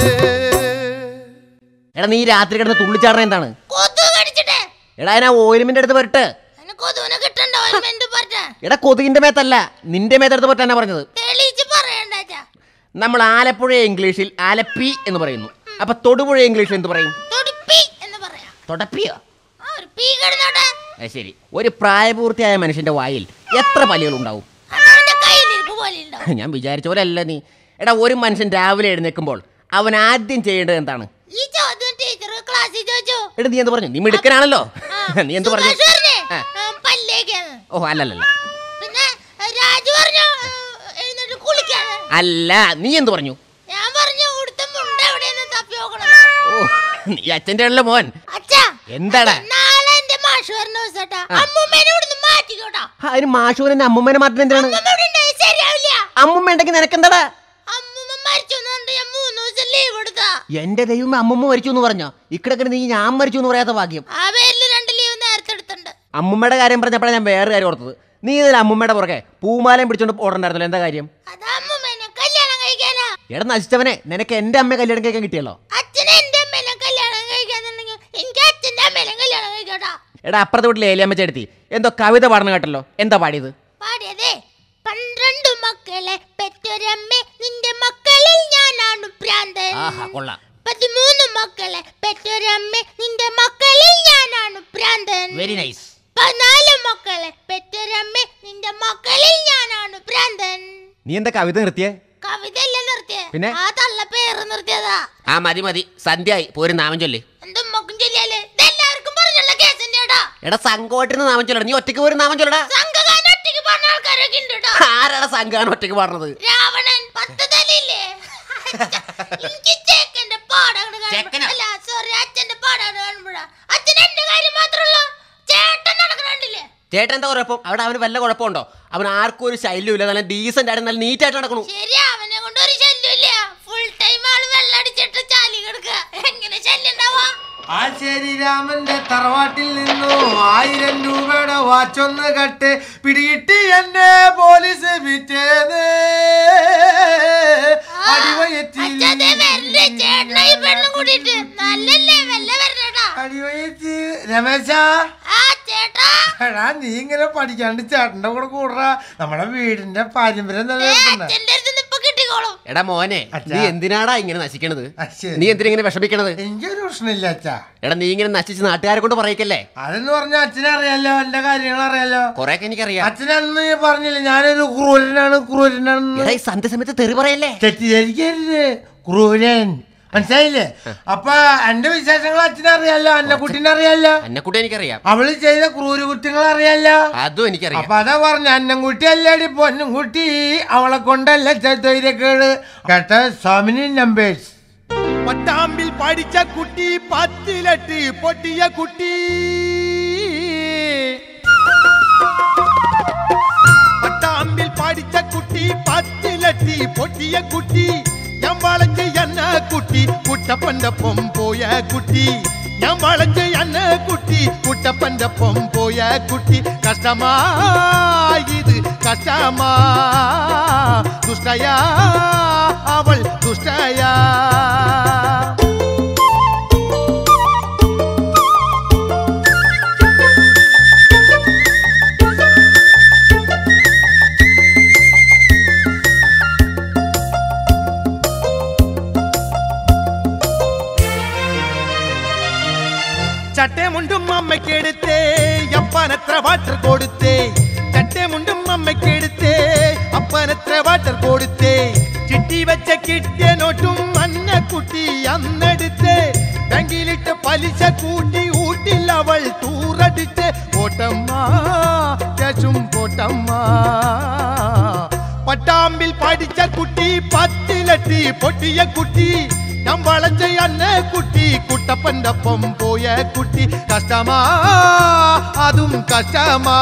എടാ നീ രാത്രി കിടന്ന് തുള്ളിച്ചാടണ എന്താണ് കൊതു കടിച്ചിട്ടേ എടാ ഞാൻ ഓയിൽമെന്റ് എടുത്ത് വരട്ടെ അതിന് കൊതുവിനെ കിട്ടണ്ട ഓയിൽമെന്റ് പറഞ്ഞ എടാ കൊതുകിന്റെ മേത്തല്ല നിന്റെ മേത്തെടുത്ത് പറ്റാനാ പറഞ്ഞത് തെളിയിച്ച് പറയണ്ടാച്ചാ നമ്മൾ ആലപ്പുഴ ഇംഗ്ലീഷിൽ ആലപ്പി എന്ന് പറയുന്നു അപ്പൊ തൊടുപുഴ ഇംഗ്ലീഷിൽ എന്ത് പറയും തൊടുപ്പി എന്ന് പറയാം തൊടപ്പിയോ ആ ഒരു പീ കിടന്നോട്ടെ അത് ശരി ഒരു പ്രായപൂർത്തിയായ മനുഷ്യന്റെ വായിൽ എത്ര പല്ലുകൾ ഉണ്ടാവും അവന്റെ കയ്യിലിരിപ്പ് പോലെ ഉണ്ടാവും ഞാൻ വിചാരിച്ച പോലെ അല്ല നീ എടാ ഒരു മനുഷ്യൻ രാവിലെ എഴുന്നേൽക്കുമ്പോൾ അവൻ ആദ്യം ചെയ്യേണ്ടത് എന്താണ് ഈ ചോദ്യം ടീച്ചർ ക്ലാസ്സിൽ ചോദിച്ചു എടാ നീ എന്ത് പറഞ്ഞു നീ മിടുക്കനാണല്ലോ നീ എന്ത് പറഞ്ഞു സുഭാഷ് പറഞ്ഞേ ആ. ആ, പല്ലേക്കാന്ന് ഓ അല്ലല്ലല്ല പിന്നെ ആ, രാജു പറഞ്ഞു ആ, എഴുന്നേറ്റ് കുളിക്കാന്ന് അല്ല നീ എന്ത് പറഞ്ഞു ഞാൻ പറഞ്ഞു ഇവിടുത്തെ മുണ്ട എവിടെയെന്ന് തപ്പി നോക്കണം ഓ നീ അച്ഛൻ്റെ ഉള്ള മോൻ അച്ഛാ എന്താടാ നാളെ എന്റെ മാഷ് വരുന്ന ദിവസട്ടാ അമ്മൂമ്മേനെ ഇവിടുന്ന് മാറ്റിക്കോട്ടാ ആ, അതിന് മാഷൂരന്റെ അമ്മൂമ്മേനെ മാറ്റുന്ന എന്തിനാണ് അമ്മൂമ്മ ഇവിടെ ഉണ്ടായി ശരിയാവില്ല അമ്മൂമ്മ ഉണ്ടെങ്കിൽ നിനക്കെന്താടാ അമ്മൂമ്മ മരിച്ചു എന്നുണ്ട് ഞാൻ മൂന്ന് ദിവസം ലീവ് എടുത്താ എന്റെ ദൈവം അമ്മൂമ്മ മരിച്ചു എന്ന് പറഞ്ഞോ ഇക്കിടക്കിന് നീ ഞാൻ മരിച്ചു എന്ന് പറയാത്ത ഭാഗ്യം ആ പേരിൽ രണ്ട് ലീവ് നേരത്തെ എടുത്തിട്ടുണ്ട് അമ്മൂമ്മയുടെ കാര്യം പറഞ്ഞപ്പോഴാണ് ഞാൻ വേറെ കാര്യം ഓർത്തത് നീ ഇതിൽ അമ്മൂമ്മയുടെ പുറകെ പൂമാലയും പിടിച്ചോണ്ട് ഓടണ്ടായിരുന്നല്ലോ എന്താ കാര്യം അത് അമ്മൂമ്മേനെ കല്യാണം കഴിക്കാനാ എടാ നശിച്ചവനെ നിനക്ക് എന്റെ അമ്മയെ കല്യാണം കഴിക്കാൻ കിട്ടിയല്ലോ അച്ഛനെ എന്റെ അമ്മേനെ കല്യാണം കഴിക്കാന്നുണ്ടെങ്കിൽ എനിക്ക് അച്ഛന്റെ അമ്മേനെ കല്യാണം കഴിക്കട്ടാ എടാ അപ്പുറത്തെ വീട്ടിൽ ഏലിയമ്മ ചേട്ടത്തി എന്തോ കവിത പാടണം കേട്ടല്ലോ എന്താ പാടിയത് പാടിയതേ പന്ത്രണ്ടു മക്കളെ പെറ്റൊരമ്മേ നിന്റെ മക്കളിൽ ഞാനാണ് ഭ്രാന്തൻ ആഹാ കൊള്ളാം പതിമൂന്ന് മക്കളെ പെറ്റൊരമ്മേ നിന്റെ മക്കളിൽ ഞാനാണ് ഭ്രാന്തൻ വെരി നൈസ് പതിനാല് മക്കളെ പെറ്റൊരമ്മേ നിന്റെ മക്കളിൽ ഞാനാണ് ഭ്രാന്തൻ നീ എന്താ കവിത നിർത്തിയേ കവിതയല്ല നിർത്തിയേ പിന്നെ? ആ തള്ള പേര് നിർത്തിയതാ ആ മതി മതി സന്ധ്യയായി പോരും നാമം ചൊല്ലി എന്തും മക്കും ചൊല്ലിയാല് ഇതെല്ലാവർക്കും പറഞ്ഞുള്ള കേസിന്റെ ഇടാ എടാ സംഘമായിട്ടിരുന്ന് നാമം ചൊല്ലടാ നീ ഒറ്റയ്ക്ക് പോരും നാമം ചൊല്ലടാ സംഘകാരൻ ഒറ്റയ്ക്ക് പറഞ്ഞ ആൾക്കാരൊക്കെ ഉണ്ട് ട്ടോ. ആരാടാ സംഘാണ് ഒറ്റയ്ക്ക് പാടുന്നത് രാവണൻ പത്ത് തലയില്ലേ എനിക്ക് ചേക്കന്റെ പാടാണ് ചെക്കനോ? അല്ല സോറി അച്ഛന്റെ പാടാണ് കാണുമ്പോഴാ അച്ഛൻ എന്റെ കാര്യം മാത്രമല്ലോ ചേട്ടൻ നടക്കണില്ലേ ചേട്ടൻ എന്താ കുഴപ്പം അവിടെ അവന് വല്ല കുഴപ്പമുണ്ടോ അവൻ ആർക്കും ഒരു ശൈല്യം ഇല്ല നല്ല ഡീസന്റ് ആയിട്ട് നല്ല നീറ്റ് ആയിട്ട് നടക്കണു ശരി അവനെ കൊണ്ട് ഒരു ശല്യമില്ല ഫുൾ ടൈം ആള് വെള്ളടിച്ചിട്ട് ചാലി കിടക്കുക എങ്ങനെ ശല്യം ഉണ്ടാവാ ആ ശരിരാമന്റെ തറവാട്ടിൽ നിന്നു ആയിരം രൂപയുടെ വാച്ചൊന്ന് കട്ട് പിടികിട്ടി എന്നെ പോലീസ് വിറ്റേത് കൂടിയിട്ട് നല്ല ലെവല്ല വരണടാ രമേശ ആ ചേട്ടാ എടാ നീ ഇങ്ങനെ പഠിക്കാണ്ട് ചേട്ടന്റെ കൂടെ കൂടറാ നമ്മുടെ വീടിന്റെ പാരമ്പര്യം നിലനിർത്തണ്ട അച്ഛന്റെ അടുത്ത് ഇപ്പൊ കിട്ടിക്കോളും എടാ മോനെ അച്ഛാ. നീ എന്തിനാടാ ഇങ്ങനെ നശിക്കണത് ശരി. നീ എന്തിനാ ഇങ്ങനെ വിഷമിക്കണത് എനിക്കൊരു പ്രശ്നമില്ല അച്ഛാ എടാ നീ ഇങ്ങനെ നശിച്ച് നാട്ടുകാരെ കൊണ്ട് പറയിക്കല്ലേ അതെന്ന് പറഞ്ഞ അച്ഛനെ അറിയാലോ എന്റെ കാര്യങ്ങൾ അറിയാലോ കൊറേയൊക്കെ എനിക്കറിയാം അച്ഛനന്ന് പറഞ്ഞില്ല ഞാനൊരു ക്രൂരനാണ് ക്രൂരനാണെന്ന് എടാ ഈ സന്ധ്യസമയത്ത് തെറി പറയല്ലേ തെറ്റിദ്ധരിക്കരുത് ക്രൂരൻ മനസ്സിലായില്ലേ അപ്പൊ എന്റെ വിശേഷങ്ങൾ അച്ഛനെ അറിയാലോ അന്നക്കുട്ടിനെ അറിയാലോ അന്നക്കുട്ടി എനിക്കറിയാം അവള് ചെയ്ത ക്രൂര കുറ്റങ്ങൾ അറിയാലോ അതും എനിക്കറിയാം അപ്പൊ അതാ പറഞ്ഞ അന്നംകുട്ടി അല്ലേടി പൊന്നുംകുട്ടി അവളെ കൊണ്ടല്ല തൊയിരക്കേട് കേട്ട സ്വാമിനി നമ്പേഴ്സ് പട്ടാമ്പിൽ പഠിച്ച കുട്ടി പത്തിലെട്ട് പൊട്ടിയ കുട്ടി പട്ടാമ്പിൽ പഠിച്ച കുട്ടി പത്തിലെട്ടി പൊട്ടിയ കുട്ടി ഞാൻ വളഞ്ഞ് എന്ന കുട്ടി കുട്ടപ്പന്റെ ഒപ്പം പോയ കുട്ടി ഞാൻ വളഞ്ഞ് എന്ന കുട്ടി കുട്ടപ്പന്റെ ഒപ്പം പോയ കുട്ടി കഷ്ടമാ ഇത് കഷ്ടമാ ദുഷ്ടയാ അവൾ ദുഷ്ടയാ ചട്ടമുണ്ടും അമ്മയ്ക്കെടുത്തേ അപ്പനത്ര വാട്ടർ കൊടുത്തേ ചട്ടമുണ്ടും അമ്മയ്ക്കെടുത്തേ അപ്പനത്ര വാട്ടർ കൊടുത്തേ ചിട്ടി വെച്ച കിട്ടിയ നോട്ടും മഞ്ഞക്കുട്ടി അന്നെടുത്തേ ബാങ്കിലിട്ട് പലിശ കൂട്ടി ഊട്ടിൽ അവൾ തൂറടിച്ച് പോട്ടമ്മ ശേഷം പോട്ടമ്മ പട്ടാമ്പിൽ പഠിച്ച കുട്ടി പത്തിലെട്ടി പൊട്ടിയ കുട്ടി ഞാൻ വളഞ്ഞ അന്ന കുട്ടി കുട്ടപ്പന്റെ ഒപ്പം പോയ കുട്ടി കഷ്ടമാ അതും കഷ്ടമാ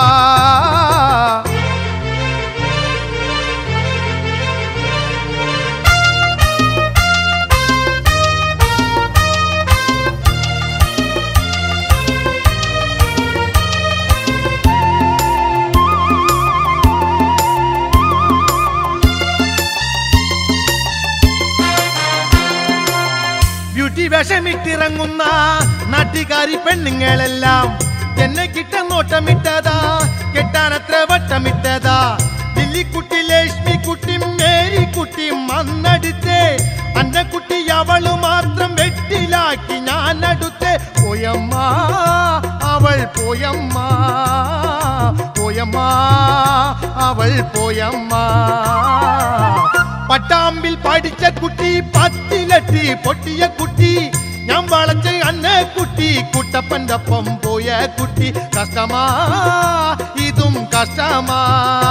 ബ്യൂട്ടി വേഷമിട്ടിറങ്ങുന്ന നാട്ടുകാരി പെണ്ണുങ്ങളെല്ലാം എന്നെ കിട്ട നോട്ടമിട്ടതാ കെട്ടാനത്ര വട്ടമിട്ടതാ ലില്ലിക്കുട്ടി ലക്ഷ്മി കുട്ടി മേരിക്കുട്ടി മന്നടുത്തേ അന്ന കുട്ടി അവള് മാത്രം വെട്ടിലാക്കി ഞാൻ അടുത്തേ പോയമ്മ അവൾ പോയമ്മ പോയമ്മ അവൾ പോയമ്മ പട്ടാമ്പിൽ പഠിച്ച കുട്ടി പത്തിലെട്ടി പൊട്ടിയ കുട്ടി ഞാൻ വളച്ച അന്ന കുട്ടി കുട്ടപ്പന്റെ ഒപ്പം പോയ കുട്ടി കഷ്ടമാ ഇതും കഷ്ടമാ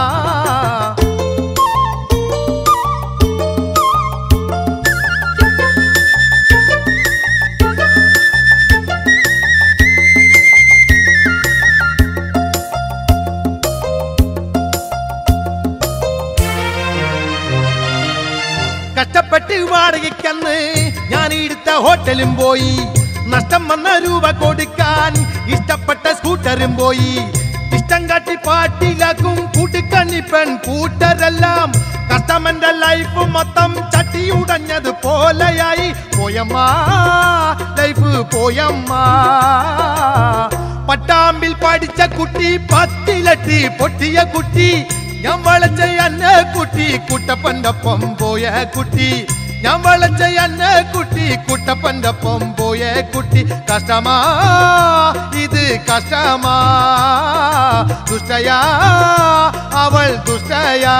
കഷ്ടപ്പെട്ട് വാടകയ്ക്കന്ന് ഞാൻ എടുത്ത ഹോട്ടലും പോയി നഷ്ടം വന്ന രൂപ കൊടുക്കാൻ ഇഷ്ടപ്പെട്ട സ്കൂട്ടറും പോയി ഇഷ്ടം കാട്ടി പാട്ടിലാക്കും കൂട്ടിക്കണ്ണി പെൺ കൂട്ടരെല്ലാം കസ്റ്റമന്റെ ലൈഫ് മൊത്തം ചട്ടിയുടഞ്ഞത് പോലെയായി പോയമ്മ ലൈഫ് പോയമ്മ പട്ടാമ്പിൽ പഠിച്ച കുട്ടി പത്തിലെട്ടി പൊട്ടിയ കുട്ടി ഞാൻ വളച്ച അന്ന കുട്ടി കുട്ടപ്പന്റെ ഒപ്പം പോയ കുട്ടി ഞാൻ വളച്ച അന്ന കുട്ടി കുട്ടപ്പന്റെ ഒപ്പം പോയ കുട്ടി കഷ്ടമാ ഇത് കഷ്ടമാ ദുഷ്ടയാ അവൾ ദുഷ്ടയാ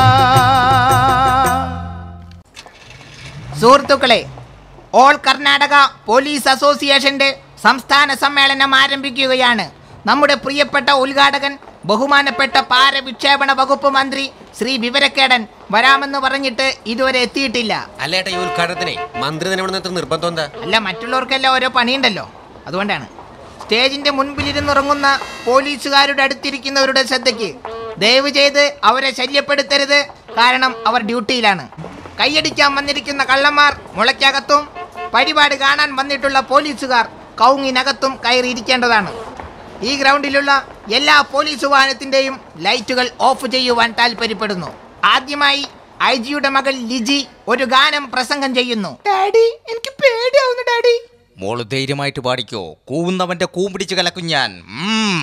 സുഹൃത്തുക്കളെ ഓൾ കർണാടക പോലീസ് അസോസിയേഷന്റെ സംസ്ഥാന സമ്മേളനം ആരംഭിക്കുകയാണ് നമ്മുടെ പ്രിയപ്പെട്ട ഉദ്ഘാടകൻ ബഹുമാനപ്പെട്ട പാരവിക്ഷേപണ വകുപ്പ് മന്ത്രി ശ്രീ വിവരക്കേടൻ വരാമെന്ന് പറഞ്ഞിട്ട് ഇതുവരെ എത്തിയിട്ടില്ല അല്ലേട്ടാ ഈ ഉദ്ഘാടനത്തിനെ മന്ത്രി തന്നെ ഇവിടെ നിന്ന് നിർബന്ധം എന്താ അല്ല മറ്റുള്ളവർക്കെല്ലാം ഓരോ പണിയുണ്ടല്ലോ അതുകൊണ്ടാണ് സ്റ്റേജിന്റെ മുൻപിലിരുന്നുറങ്ങുന്ന പോലീസുകാരുടെ അടുത്തിരിക്കുന്നവരുടെ ശ്രദ്ധയ്ക്ക് ദയവ് ചെയ്ത് അവരെ ശല്യപ്പെടുത്തരുത് കാരണം അവർ ഡ്യൂട്ടിയിലാണ് കൈയടിക്കാൻ വന്നിരിക്കുന്ന കള്ളന്മാർ മുളയ്ക്കകത്തും പരിപാടി കാണാൻ വന്നിട്ടുള്ള പോലീസുകാർ കൗങ്ങിനകത്തും കയറിയിരിക്കേണ്ടതാണ് ഈ ഗ്രൗണ്ടിലുള്ള എല്ലാ പോലീസ് വാഹനത്തിന്റെയും ലൈറ്റുകൾ ഓഫ് ചെയ്യുവാൻ താല്പര്യപ്പെടുന്നു ആദ്യമായി ഐ ജിയുടെ മകൾ ലിജി ഒരു ഗാനം പ്രസംഗം ചെയ്യുന്നു ഡാഡി എനിക്ക് പേടിയാവുന്നു ഡാഡി മോള് ധൈര്യമായിട്ട് പാടിക്കോ കൂവുന്നവന്റെ കൂമ്പിടിച്ച് കലക്കും ഞാൻ ഉം.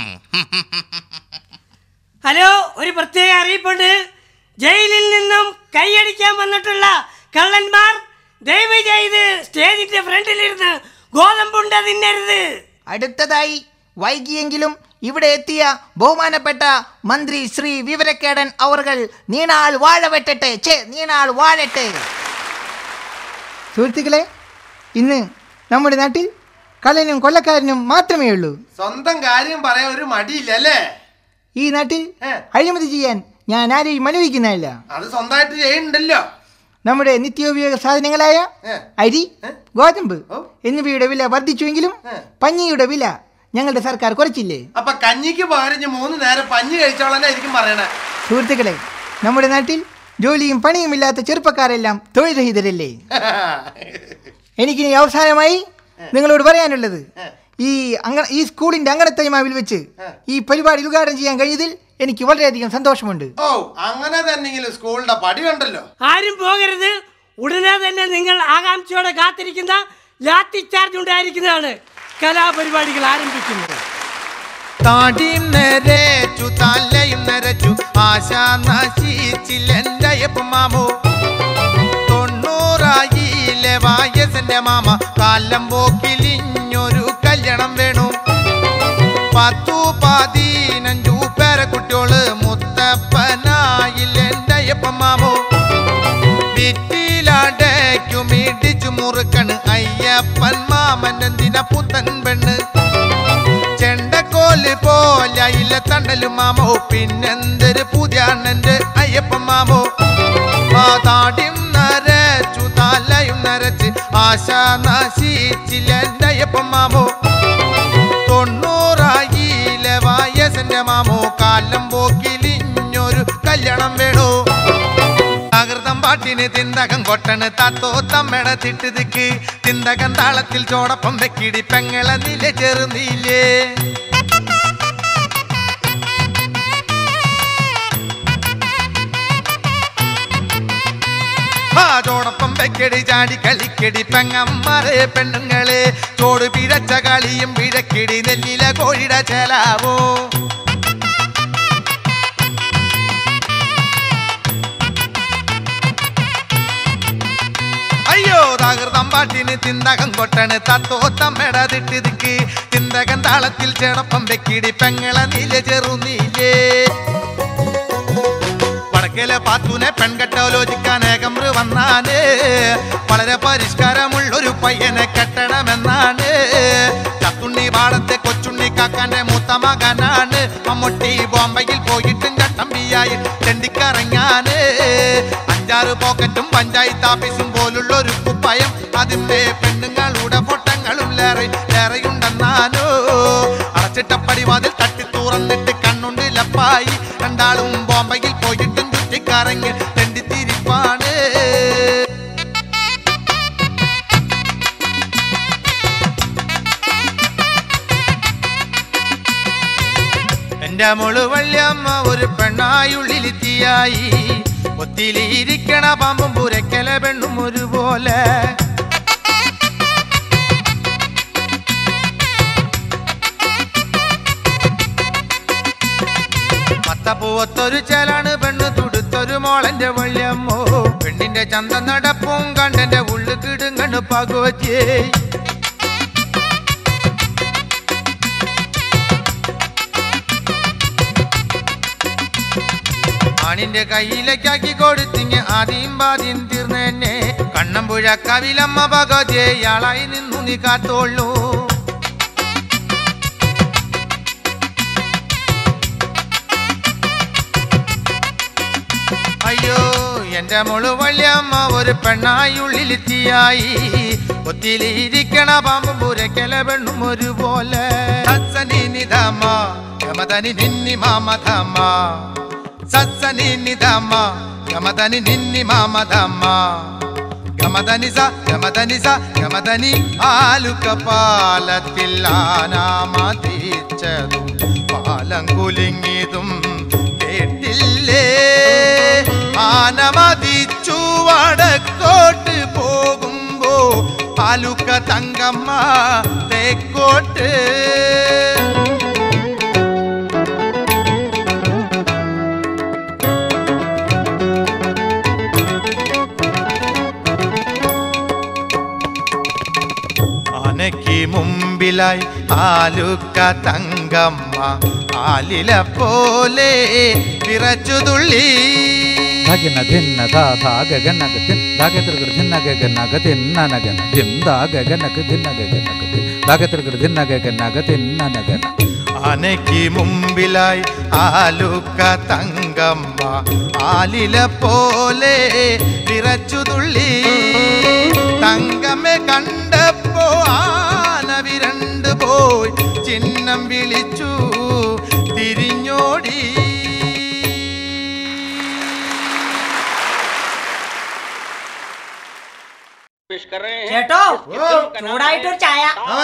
ഹലോ ഒരു പ്രത്യേക അറിയിപ്പുണ്ട് ജയിലിൽ നിന്നും കൈയടിക്കാൻ വന്നിട്ടുള്ള കള്ളന്മാർ ദയവ് ചെയ്ത് സ്റ്റേജിന്റെ ഫ്രണ്ടിലിരുന്ന് ഗോതമ്പുണ്ട തിന്നരുത് അടുത്തതായി വൈകിയെങ്കിലും ഇവിടെ എത്തിയ ബഹുമാനപ്പെട്ട മന്ത്രി ശ്രീ വിവരക്കേടൻ അവർകൾ നീണാൾ വാഴ വെട്ടട്ടെ ചേ നീണാൾ വാഴട്ടെ സുഹൃത്തുക്കളെ ഇന്ന് നമ്മുടെ നാട്ടിൽ കള്ളനും കൊല്ലക്കാരനും മാത്രമേ ഉള്ളൂ സ്വന്തം കാര്യം പറയാൻ ഒരു മടിയില്ല അല്ലേ ഈ നാട്ടിൽ അഴിമതി ചെയ്യാൻ ഞാൻ ആരെയും അനുവദിക്കുന്നതല്ല അത് സ്വന്തമായിട്ട് ചെയ്യുന്നുണ്ടല്ലോ നമ്മുടെ നിത്യോപയോഗ സാധനങ്ങളായ അരി ഗോതമ്പ് എന്നിവയുടെ വില വർദ്ധിച്ചുവെങ്കിലും പഞ്ഞിയുടെ വില ഞങ്ങളുടെ സർക്കാർ കുറച്ചില്ലേ അപ്പൊ കഞ്ഞിക്ക് പകരം ഇനി മൂന്ന് നേരം പഞ്ഞി കഴിച്ചോളാനായിരിക്കും പറയണേ സുഹൃത്തുക്കളെ നമ്മുടെ നാട്ടിൽ ജോലിയും പണിയും ഇല്ലാത്ത ചെറുപ്പക്കാരെല്ലാം തൊഴിൽ രഹിതരല്ലേ എനിക്കിനി അവസാനമായി നിങ്ങളോട് പറയാനുള്ളത് ഈ അങ്ക ഈ സ്കൂളിന്റെ അങ്കണത്തൈമാവിൽ വെച്ച് ഈ പരിപാടി ഉദ്ഘാടനം ചെയ്യാൻ കഴിഞ്ഞതിൽ എനിക്ക് വളരെയധികം സന്തോഷമുണ്ട് ഓ അങ്ങനെ തന്നെങ്കിലും സ്കൂളിന്റെ പടി കണ്ടല്ലോ ആരും പോകരുത് ഉടനെ തന്നെ നിങ്ങൾ ആകാംക്ഷയോടെ കാത്തിരിക്കുന്ന ലാത്തി ചാർജ് ഉണ്ടായിരിക്കുന്നതാണ് കലാപരിപാടികൾ ആരംഭിക്കുന്നത് താടിയും നരച്ചു തലയും നരച്ചു ആശ നശിച്ചില്ലെന്റെ മാമോ തൊണ്ണൂറായിലെ വയസ്സിന്റെ മാമ കാലം പോക്കിലിഞ്ഞൊരു കല്യാണം വേണു പത്തു പതിനഞ്ചു പേരെ കുട്ടിയോള് മുത്തപ്പനായില്ലെന്റെ മാമോ വിറ്റിലാടയ്ക്കും ഇടിച്ചു മുറുക്കണ് അയ്യപ്പൻ മാമൻ എന്തിന പുത്തൻ പെണ്ണ് ചെണ്ടക്കോല് പോലെ ഇല്ല തണ്ടലും മാമോ പിന്നെന്തൊരു പുതിയ അണ്ണന്റെ അയ്യപ്പൻ മാമോ ആ താടിയും നരച്ചു തലയും നരച്ച് ആശ നശിച്ചില്ല എന്റെ അയ്യപ്പൻ മാമോ തൊണ്ണൂറായിലെ വയസ്സിന്റെ മാമോ കാലം പോക്കിലിഞ്ഞൊരു കല്യാണം വേണോ ആകൃതം പാട്ടിന് തിന്തകം കൊട്ടണ് തത്തോ തമ്മട തിട്ടുതിക്ക് തിന്തകം താളത്തിൽ ചോടപ്പം വെക്കിടി പെങ്ങളെ നില ചെറുനീലേ ആ ചോടപ്പം വെക്കടി ചാടി കളിക്കടി പെങ്ങന്മാരെ പെണ്ണുങ്ങളെ ചോട് പിഴച്ച കളിയും പിഴക്കിടി നെല്ലില കോഴിട ചേലാവോ അയ്യോ തകൃതം പാട്ടിന് തിന്തകം കൊട്ടണ് തത്തോ തമ്മട തിട്ടിതിക്ക് തിന്തകം താളത്തിൽ ചേടപ്പം വെക്കിടി പെങ്ങളെ നീല ചെറുനീലേ വടക്കേലെ പാത്തൂനെ പെൺകെട്ടോലോചിക്കാൻ ഏകമ്ര വന്നാണ് വളരെ പരിഷ്കാരമുള്ളൊരു പയ്യനെ കെട്ടണമെന്നാണ് ചത്തുണ്ണി പാടത്തെ കൊച്ചുണ്ണി കാക്കാന്റെ മൂത്ത മകനാണ് മമ്മൂട്ടി ബോംബെയിൽ പോയിട്ടും ചട്ടമ്പിയായി തെണ്ടിക്കറങ്ങാന് അഞ്ചാറ് പോക്കറ്റും പഞ്ചായത്ത് ഓഫീസും പോലുള്ളൊരു കുപ്പയം അതിന്റെ പെണ്ണുങ്ങളുടെ ഫോട്ടങ്ങളും ലേറെ ലേറെയുണ്ടെന്നാനോ അടച്ചിട്ടപ്പടി വാതിൽ തട്ടി തുറന്നിട്ട് കണ്ണുണ്ട് ലപ്പായി രണ്ടാളും ബോംബെയിൽ പോയിട്ടും ചുറ്റിക്കറങ്ങി തെണ്ടിത്തിരിപ്പാണ് എന്റെ മോള് വല്യമ്മ ഒരു പെണ്ണായുള്ളിലെത്തിയായി ഒത്തിലിരിക്കണ പാമ്പും പുരക്കല പെണ്ണും ഒരുപോലെ മത്തപ്പൂവത്തൊരു ചേലാണ് പെണ്ണ് തുടുത്തൊരു മോളന്റെ വള്ളിയമ്മോ പെണ്ണിന്റെ ചന്ത നടപ്പും കണ്ടെന്റെ ഉള്ളു കിടുങ്ങണ് പകുവച്ചേ ആണിന്റെ കയ്യിലേക്കാക്കി കൊടുത്തിങ് ആദ്യം പാദ്യം തീർന്നെന്നെ കണ്ണമ്പുഴ കവിലമ്മ ഭഗജയാളായി നിന്നു നീ കാത്തോളൂ അയ്യോ എന്റെ മോള് വല്യമ്മ ഒരു പെണ്ണായി ഉള്ളിലെത്തിയായി ഒത്തിലിരിക്കണ പാമ്പും പുരക്കല പെണ്ണും ഒരുപോലെ സത്സനി നിധമ യമതനി നിന്നി മാമധമ സത്സനി നിധമ യമതനി നിന്നി മാമധമ ഗമതനി സ ഗമതനി സ ഗമതനി ആലുക പാലത്തിൽ ആനാമതിച്ചതും പാലം കുലുങ്ങിയതും കേട്ടില്ലേ ആനമതിച്ചു വടക്കോട്ട് പോകുമ്പോ ആലുക്ക തങ്കമ്മ തേക്കോട്ട് ആനയ്ക്ക് മുമ്പിലായി ആലുക്ക തങ്കമ്മ ആലില പോലെ വിറച്ചു തുള്ളി ധഗന ധിന്ന ധാ ധാ ഗഗനക ധിൻ ധാഗതൃകൃ ധിന്ന ഗഗനക ധിന്നനഗന ധിം ധാ ഗഗനക ധിന്ന ഗഗനക ധിൻ ധാഗതൃകൃ ധിന്ന ഗഗനക ധിന്നനഗന ആനയ്ക്ക് മുമ്പിലായി ആലുക്ക തങ്കമ്മ ആലില പോലെ വിറച്ചു തുള്ളി തങ്കമ്മെ കണ്ടപ്പോ ആന വിരണ്ട് പോയി ചിഹ്നം വിളിച്ചു തിരിഞ്ഞോടി ചേട്ടോ ചൂടായിട്ടൊരു ചായ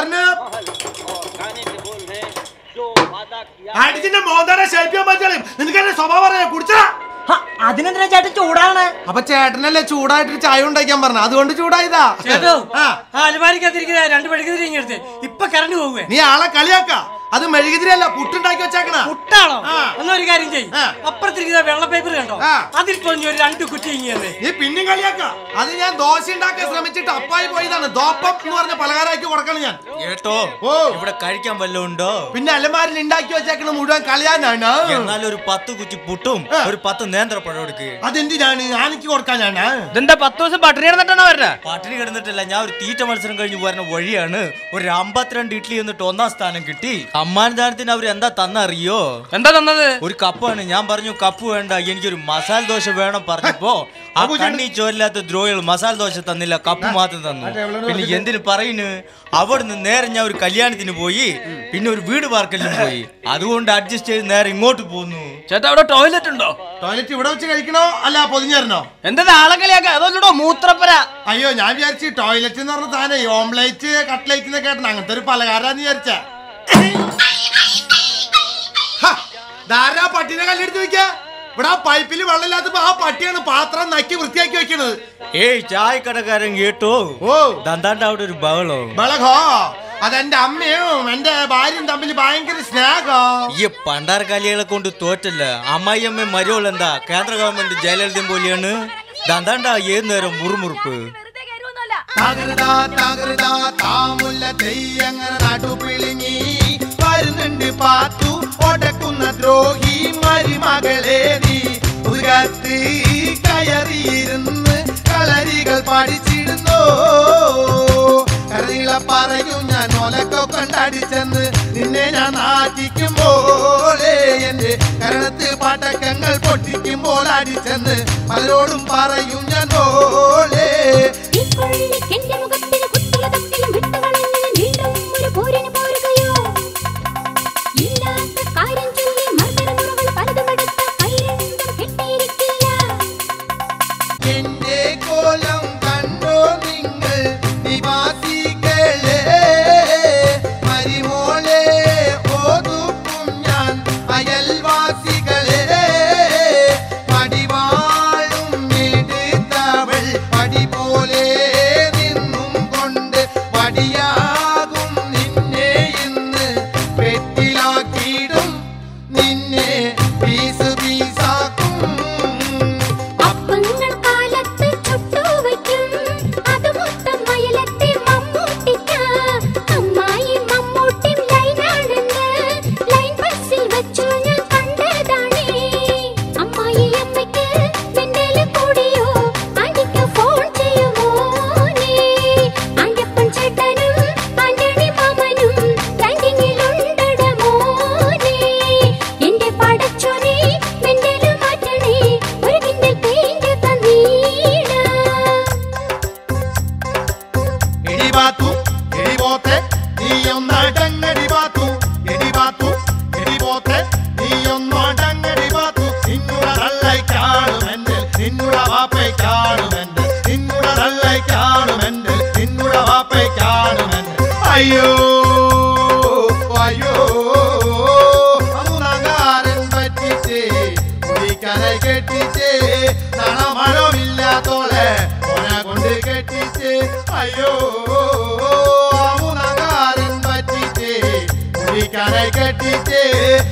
അടിച്ചിന്റെ മോന്താനെ ശേൽപ്പിയാൻ പറ്റുള്ളൂ നിനക്ക് എന്നെ സ്വഭാവം അറിയാം കുടിച്ചാ അതിനെന്തിനാ ചേട്ടൻ ചൂടാണ് അപ്പൊ ചേട്ടനല്ലേ ചൂടായിട്ട് ചായ ഉണ്ടാക്കാൻ പറഞ്ഞു അതുകൊണ്ട് ചൂടായതാ ചേട്ടോ ആ അലമാരിക്കകത്തിരിക്കുന്ന രണ്ട് മെഴുകുതിരി ഇങ്ങെടുത്ത് ഇപ്പൊ കറണ്ട് പോകുവേ നീ ആളെ കളിയാക്ക അത് മെഴുകുതിരിയല്ല പുട്ടുണ്ടാക്കി വെച്ചേക്കണ പുട്ടാണോ എന്നാ ഒരു കാര്യം ചെയ്യും അപ്പുറത്തിരിക്കുന്ന വെള്ള പേപ്പർ കണ്ടോ അതിൽ പൊഞ്ഞു ഒരു രണ്ട് കുറ്റി ഇങ്ങനെ നീ പിന്നെയും കളിയാക്ക അത് ഞാൻ ദോശ ഉണ്ടാക്കാൻ ശ്രമിച്ചിട്ട് അപ്പായി പോയതാണ് ദോപ്പം എന്ന് പറഞ്ഞ പലഹാരമാക്കി കൊടുക്കണം ഞാൻ കേട്ടോ ഓ ഇവിടെ കഴിക്കാൻ വല്ലതും ഉണ്ടോ പിന്നെ അലമാരിൽ ഉണ്ടാക്കി വെച്ചേക്കണ മുഴുവൻ കളിയാനാണ് എന്നാൽ ഒരു പത്ത് കുറ്റി പുട്ടും ഒരു പത്ത് നേന്ത്രപ്പഴം എടുക്ക് അതെന്തിനാണ് ആനയ്ക്ക് കൊടുക്കാനാണ് ഇതെന്താ പത്ത് ദിവസം പട്ടിണി കിടന്നിട്ടാണോ വരണ പട്ടിണി കിടന്നിട്ടില്ല ഞാൻ ഒരു തീറ്റ മത്സരം കഴിഞ്ഞ് വരുന്ന വഴിയാണ് ഒരു അമ്പത്തിരണ്ട് ഇഡ്ഡലി എന്നിട്ട് ഒന്നാം സ്ഥാനം കിട്ടി സമ്മാനദാനത്തിന് അവർ എന്താ തന്നറിയോ എന്താ തന്നത് ഒരു കപ്പാണ് ഞാൻ പറഞ്ഞു കപ്പ് വേണ്ട എനിക്കൊരു മസാല ദോശ വേണം പറഞ്ഞപ്പോ ആ കണ്ണി ചോരില്ലാത്ത ദ്രോഹികൾ മസാല ദോശ തന്നില്ല കപ്പ് മാത്രം തന്നു പിന്നെ എന്തിനു പറയുന്നു അവിടുന്ന് നേരെ ഞാൻ ഒരു കല്യാണത്തിന് പോയി പിന്നെ ഒരു വീട് പാർക്കലിനും പോയി അതുകൊണ്ട് അഡ്ജസ്റ്റ് ചെയ്ത് നേരെ ഇങ്ങോട്ട് പോന്നു ചേട്ടാ അവിടെ ടോയ്ലറ്റ് ഉണ്ടോ ടോയ്ലറ്റ് ഇവിടെ വെച്ച് കഴിക്കണോ അല്ല പൊതിഞ്ഞേരണോ എന്താ ആളെ കളിയാക്ക അതല്ലോ മൂത്രപ്പര അയ്യോ ഞാൻ വിചാരിച്ചു ടോയ്ലറ്റ് എന്ന് പറഞ്ഞ സാധനം ഈ ഓംലേറ്റ് കട്ട്ലേറ്റ് എന്നൊക്കെ കേട്ടണം അങ്ങനത്തെ ഒരു പലഹാരാന്ന് വിചാരിച്ച ധാരാ പട്ടിനെ കല്ലെടുത്ത് വെക്ക ഇവിടെ ആ പൈപ്പിൽ വെള്ളമില്ലാത്തപ്പോ ആ പട്ടിയാണ് പാത്രം നക്കി വൃത്തിയാക്കി വെക്കണത് ഏയ് ചായക്കടക്കാരൻ കേട്ടോ ഓ ദന്താണ്ട് അവിടെ ഒരു ബഹളോ ബളകോ അതെന്റെ അമ്മയും എന്റെ ഭാര്യയും തമ്മിൽ ഭയങ്കര സ്നേഹം ഈ പണ്ടാർക്കാലികളെ കൊണ്ട് തോറ്റല്ല അമ്മായിയമ്മ മരുവൾ എന്താ കേന്ദ്ര ഗവൺമെന്റ് ജയലളിതം പോലെയാണ് ദന്താണ്ട ഏത് നേരം മുറുമുറുപ്പ് തകൃതാ തകൃതാ താമുല്ല തെയ്യങ്ങനെ നടുപിളിങ്ങി വരുന്നുണ്ട് പാത്തു ഒടക്കുന്ന ദ്രോഹി മരുമകളെ നീ ഉയർത്തി കയറിയിരുന്ന് കളരികൾ പഠിച്ചിടുന്നു കരളികളെ പറയും ഞാൻ ഒലക്കൊ കണ്ടടിച്ചെന്ന് നിന്നെ ഞാൻ നാട്ടിക്കുമ്പോളേ എന്റെ കരണത്ത് പടക്കങ്ങൾ പൊട്ടിക്കുമ്പോൾ അടിച്ചെന്ന് പലരോടും പറയും ഞാൻ ഓളേ എന്റെ മുഖത്തിൽ കുത്തിയ തട്ടിലും വിട്ടുകളഞ്ഞ് വീണ്ടും ഒരു പോരിന് പോരുകയോ ഇല്ലാത്ത കാര്യം ചൊല്ലി മർദ്ദനമുറകൾ പലതും എടുത്ത് കൈ രണ്ടും കെട്ടിയിരിക്കില്ല എന്റെ കോലം കണ്ടോ നിങ്ങൾ നിവാസികളെ മരിമോളെ ഓതുക്കും ഞാൻ അയൽവാസികളെ പടിവാളും എടുത്തവൾ പടി പോലെ നിന്നും കൊണ്ട് വടിയാകും നിന്നെ ഇന്ന് പെട്ടിലാക്കിയിടും നിന്നെ പീസ് പീസാക്കും അപ്പങ്ങൾ കാലത്ത് ചുട്ടുവയ്ക്കും അത് മൊത്തം വയലത്തെ മമ്മൂട്ടിക്ക അമ്മായി മമ്മൂട്ടി ലൈനാണെന്ന് ലൈൻ ബസ്സിൽ വെച്ചു ഞാൻ കണ്ടതാണേ അമ്മായി അമ്മയ്ക്ക് മിന്നല് കൂടിയോ അടിക്ക് ഫോൺ ചെയ്യുമോ നീ അയ്യപ്പൻ ചേട്ടനും ആന്റണി മാമനും ലാൻഡിങ്ങിലുണ്ടട മോനെ എന്റെ പടച്ചോനെ മിന്നല് മാറ്റണേ ഒരു കിണ്ടൽ പെയിന്റ് തന്നീട ഇടിപാത്തു ഇടിപോത്തെ നീയൊന്നടങ്ങടി പാത്തു ഇടിപാത്തു ഇടിപോത്തെ നീയൊന്നടങ്ങടി പാത്തു നിന്നുട തള്ളൈക്കാണുമെന്റെ നിന്നുട വാപ്പയ്ക്കാണുമെന്റെ നിന്നുട തള്ളൈക്കാണുമെന്റെ നിന്നുട വാപ്പയ്ക്കാണുമെന്റെ അയ്യോ അയ്യോ മൂന്നാകാരൻ പറ്റിച്ചേ കുടിക്കரை കെട്ടിച്ചേ തണമഴമില്ലാത്തോളെ ഓനെ കൊണ്ട് കെട്ടിച്ചേ അയ്യോ കെട്ടിച്ച്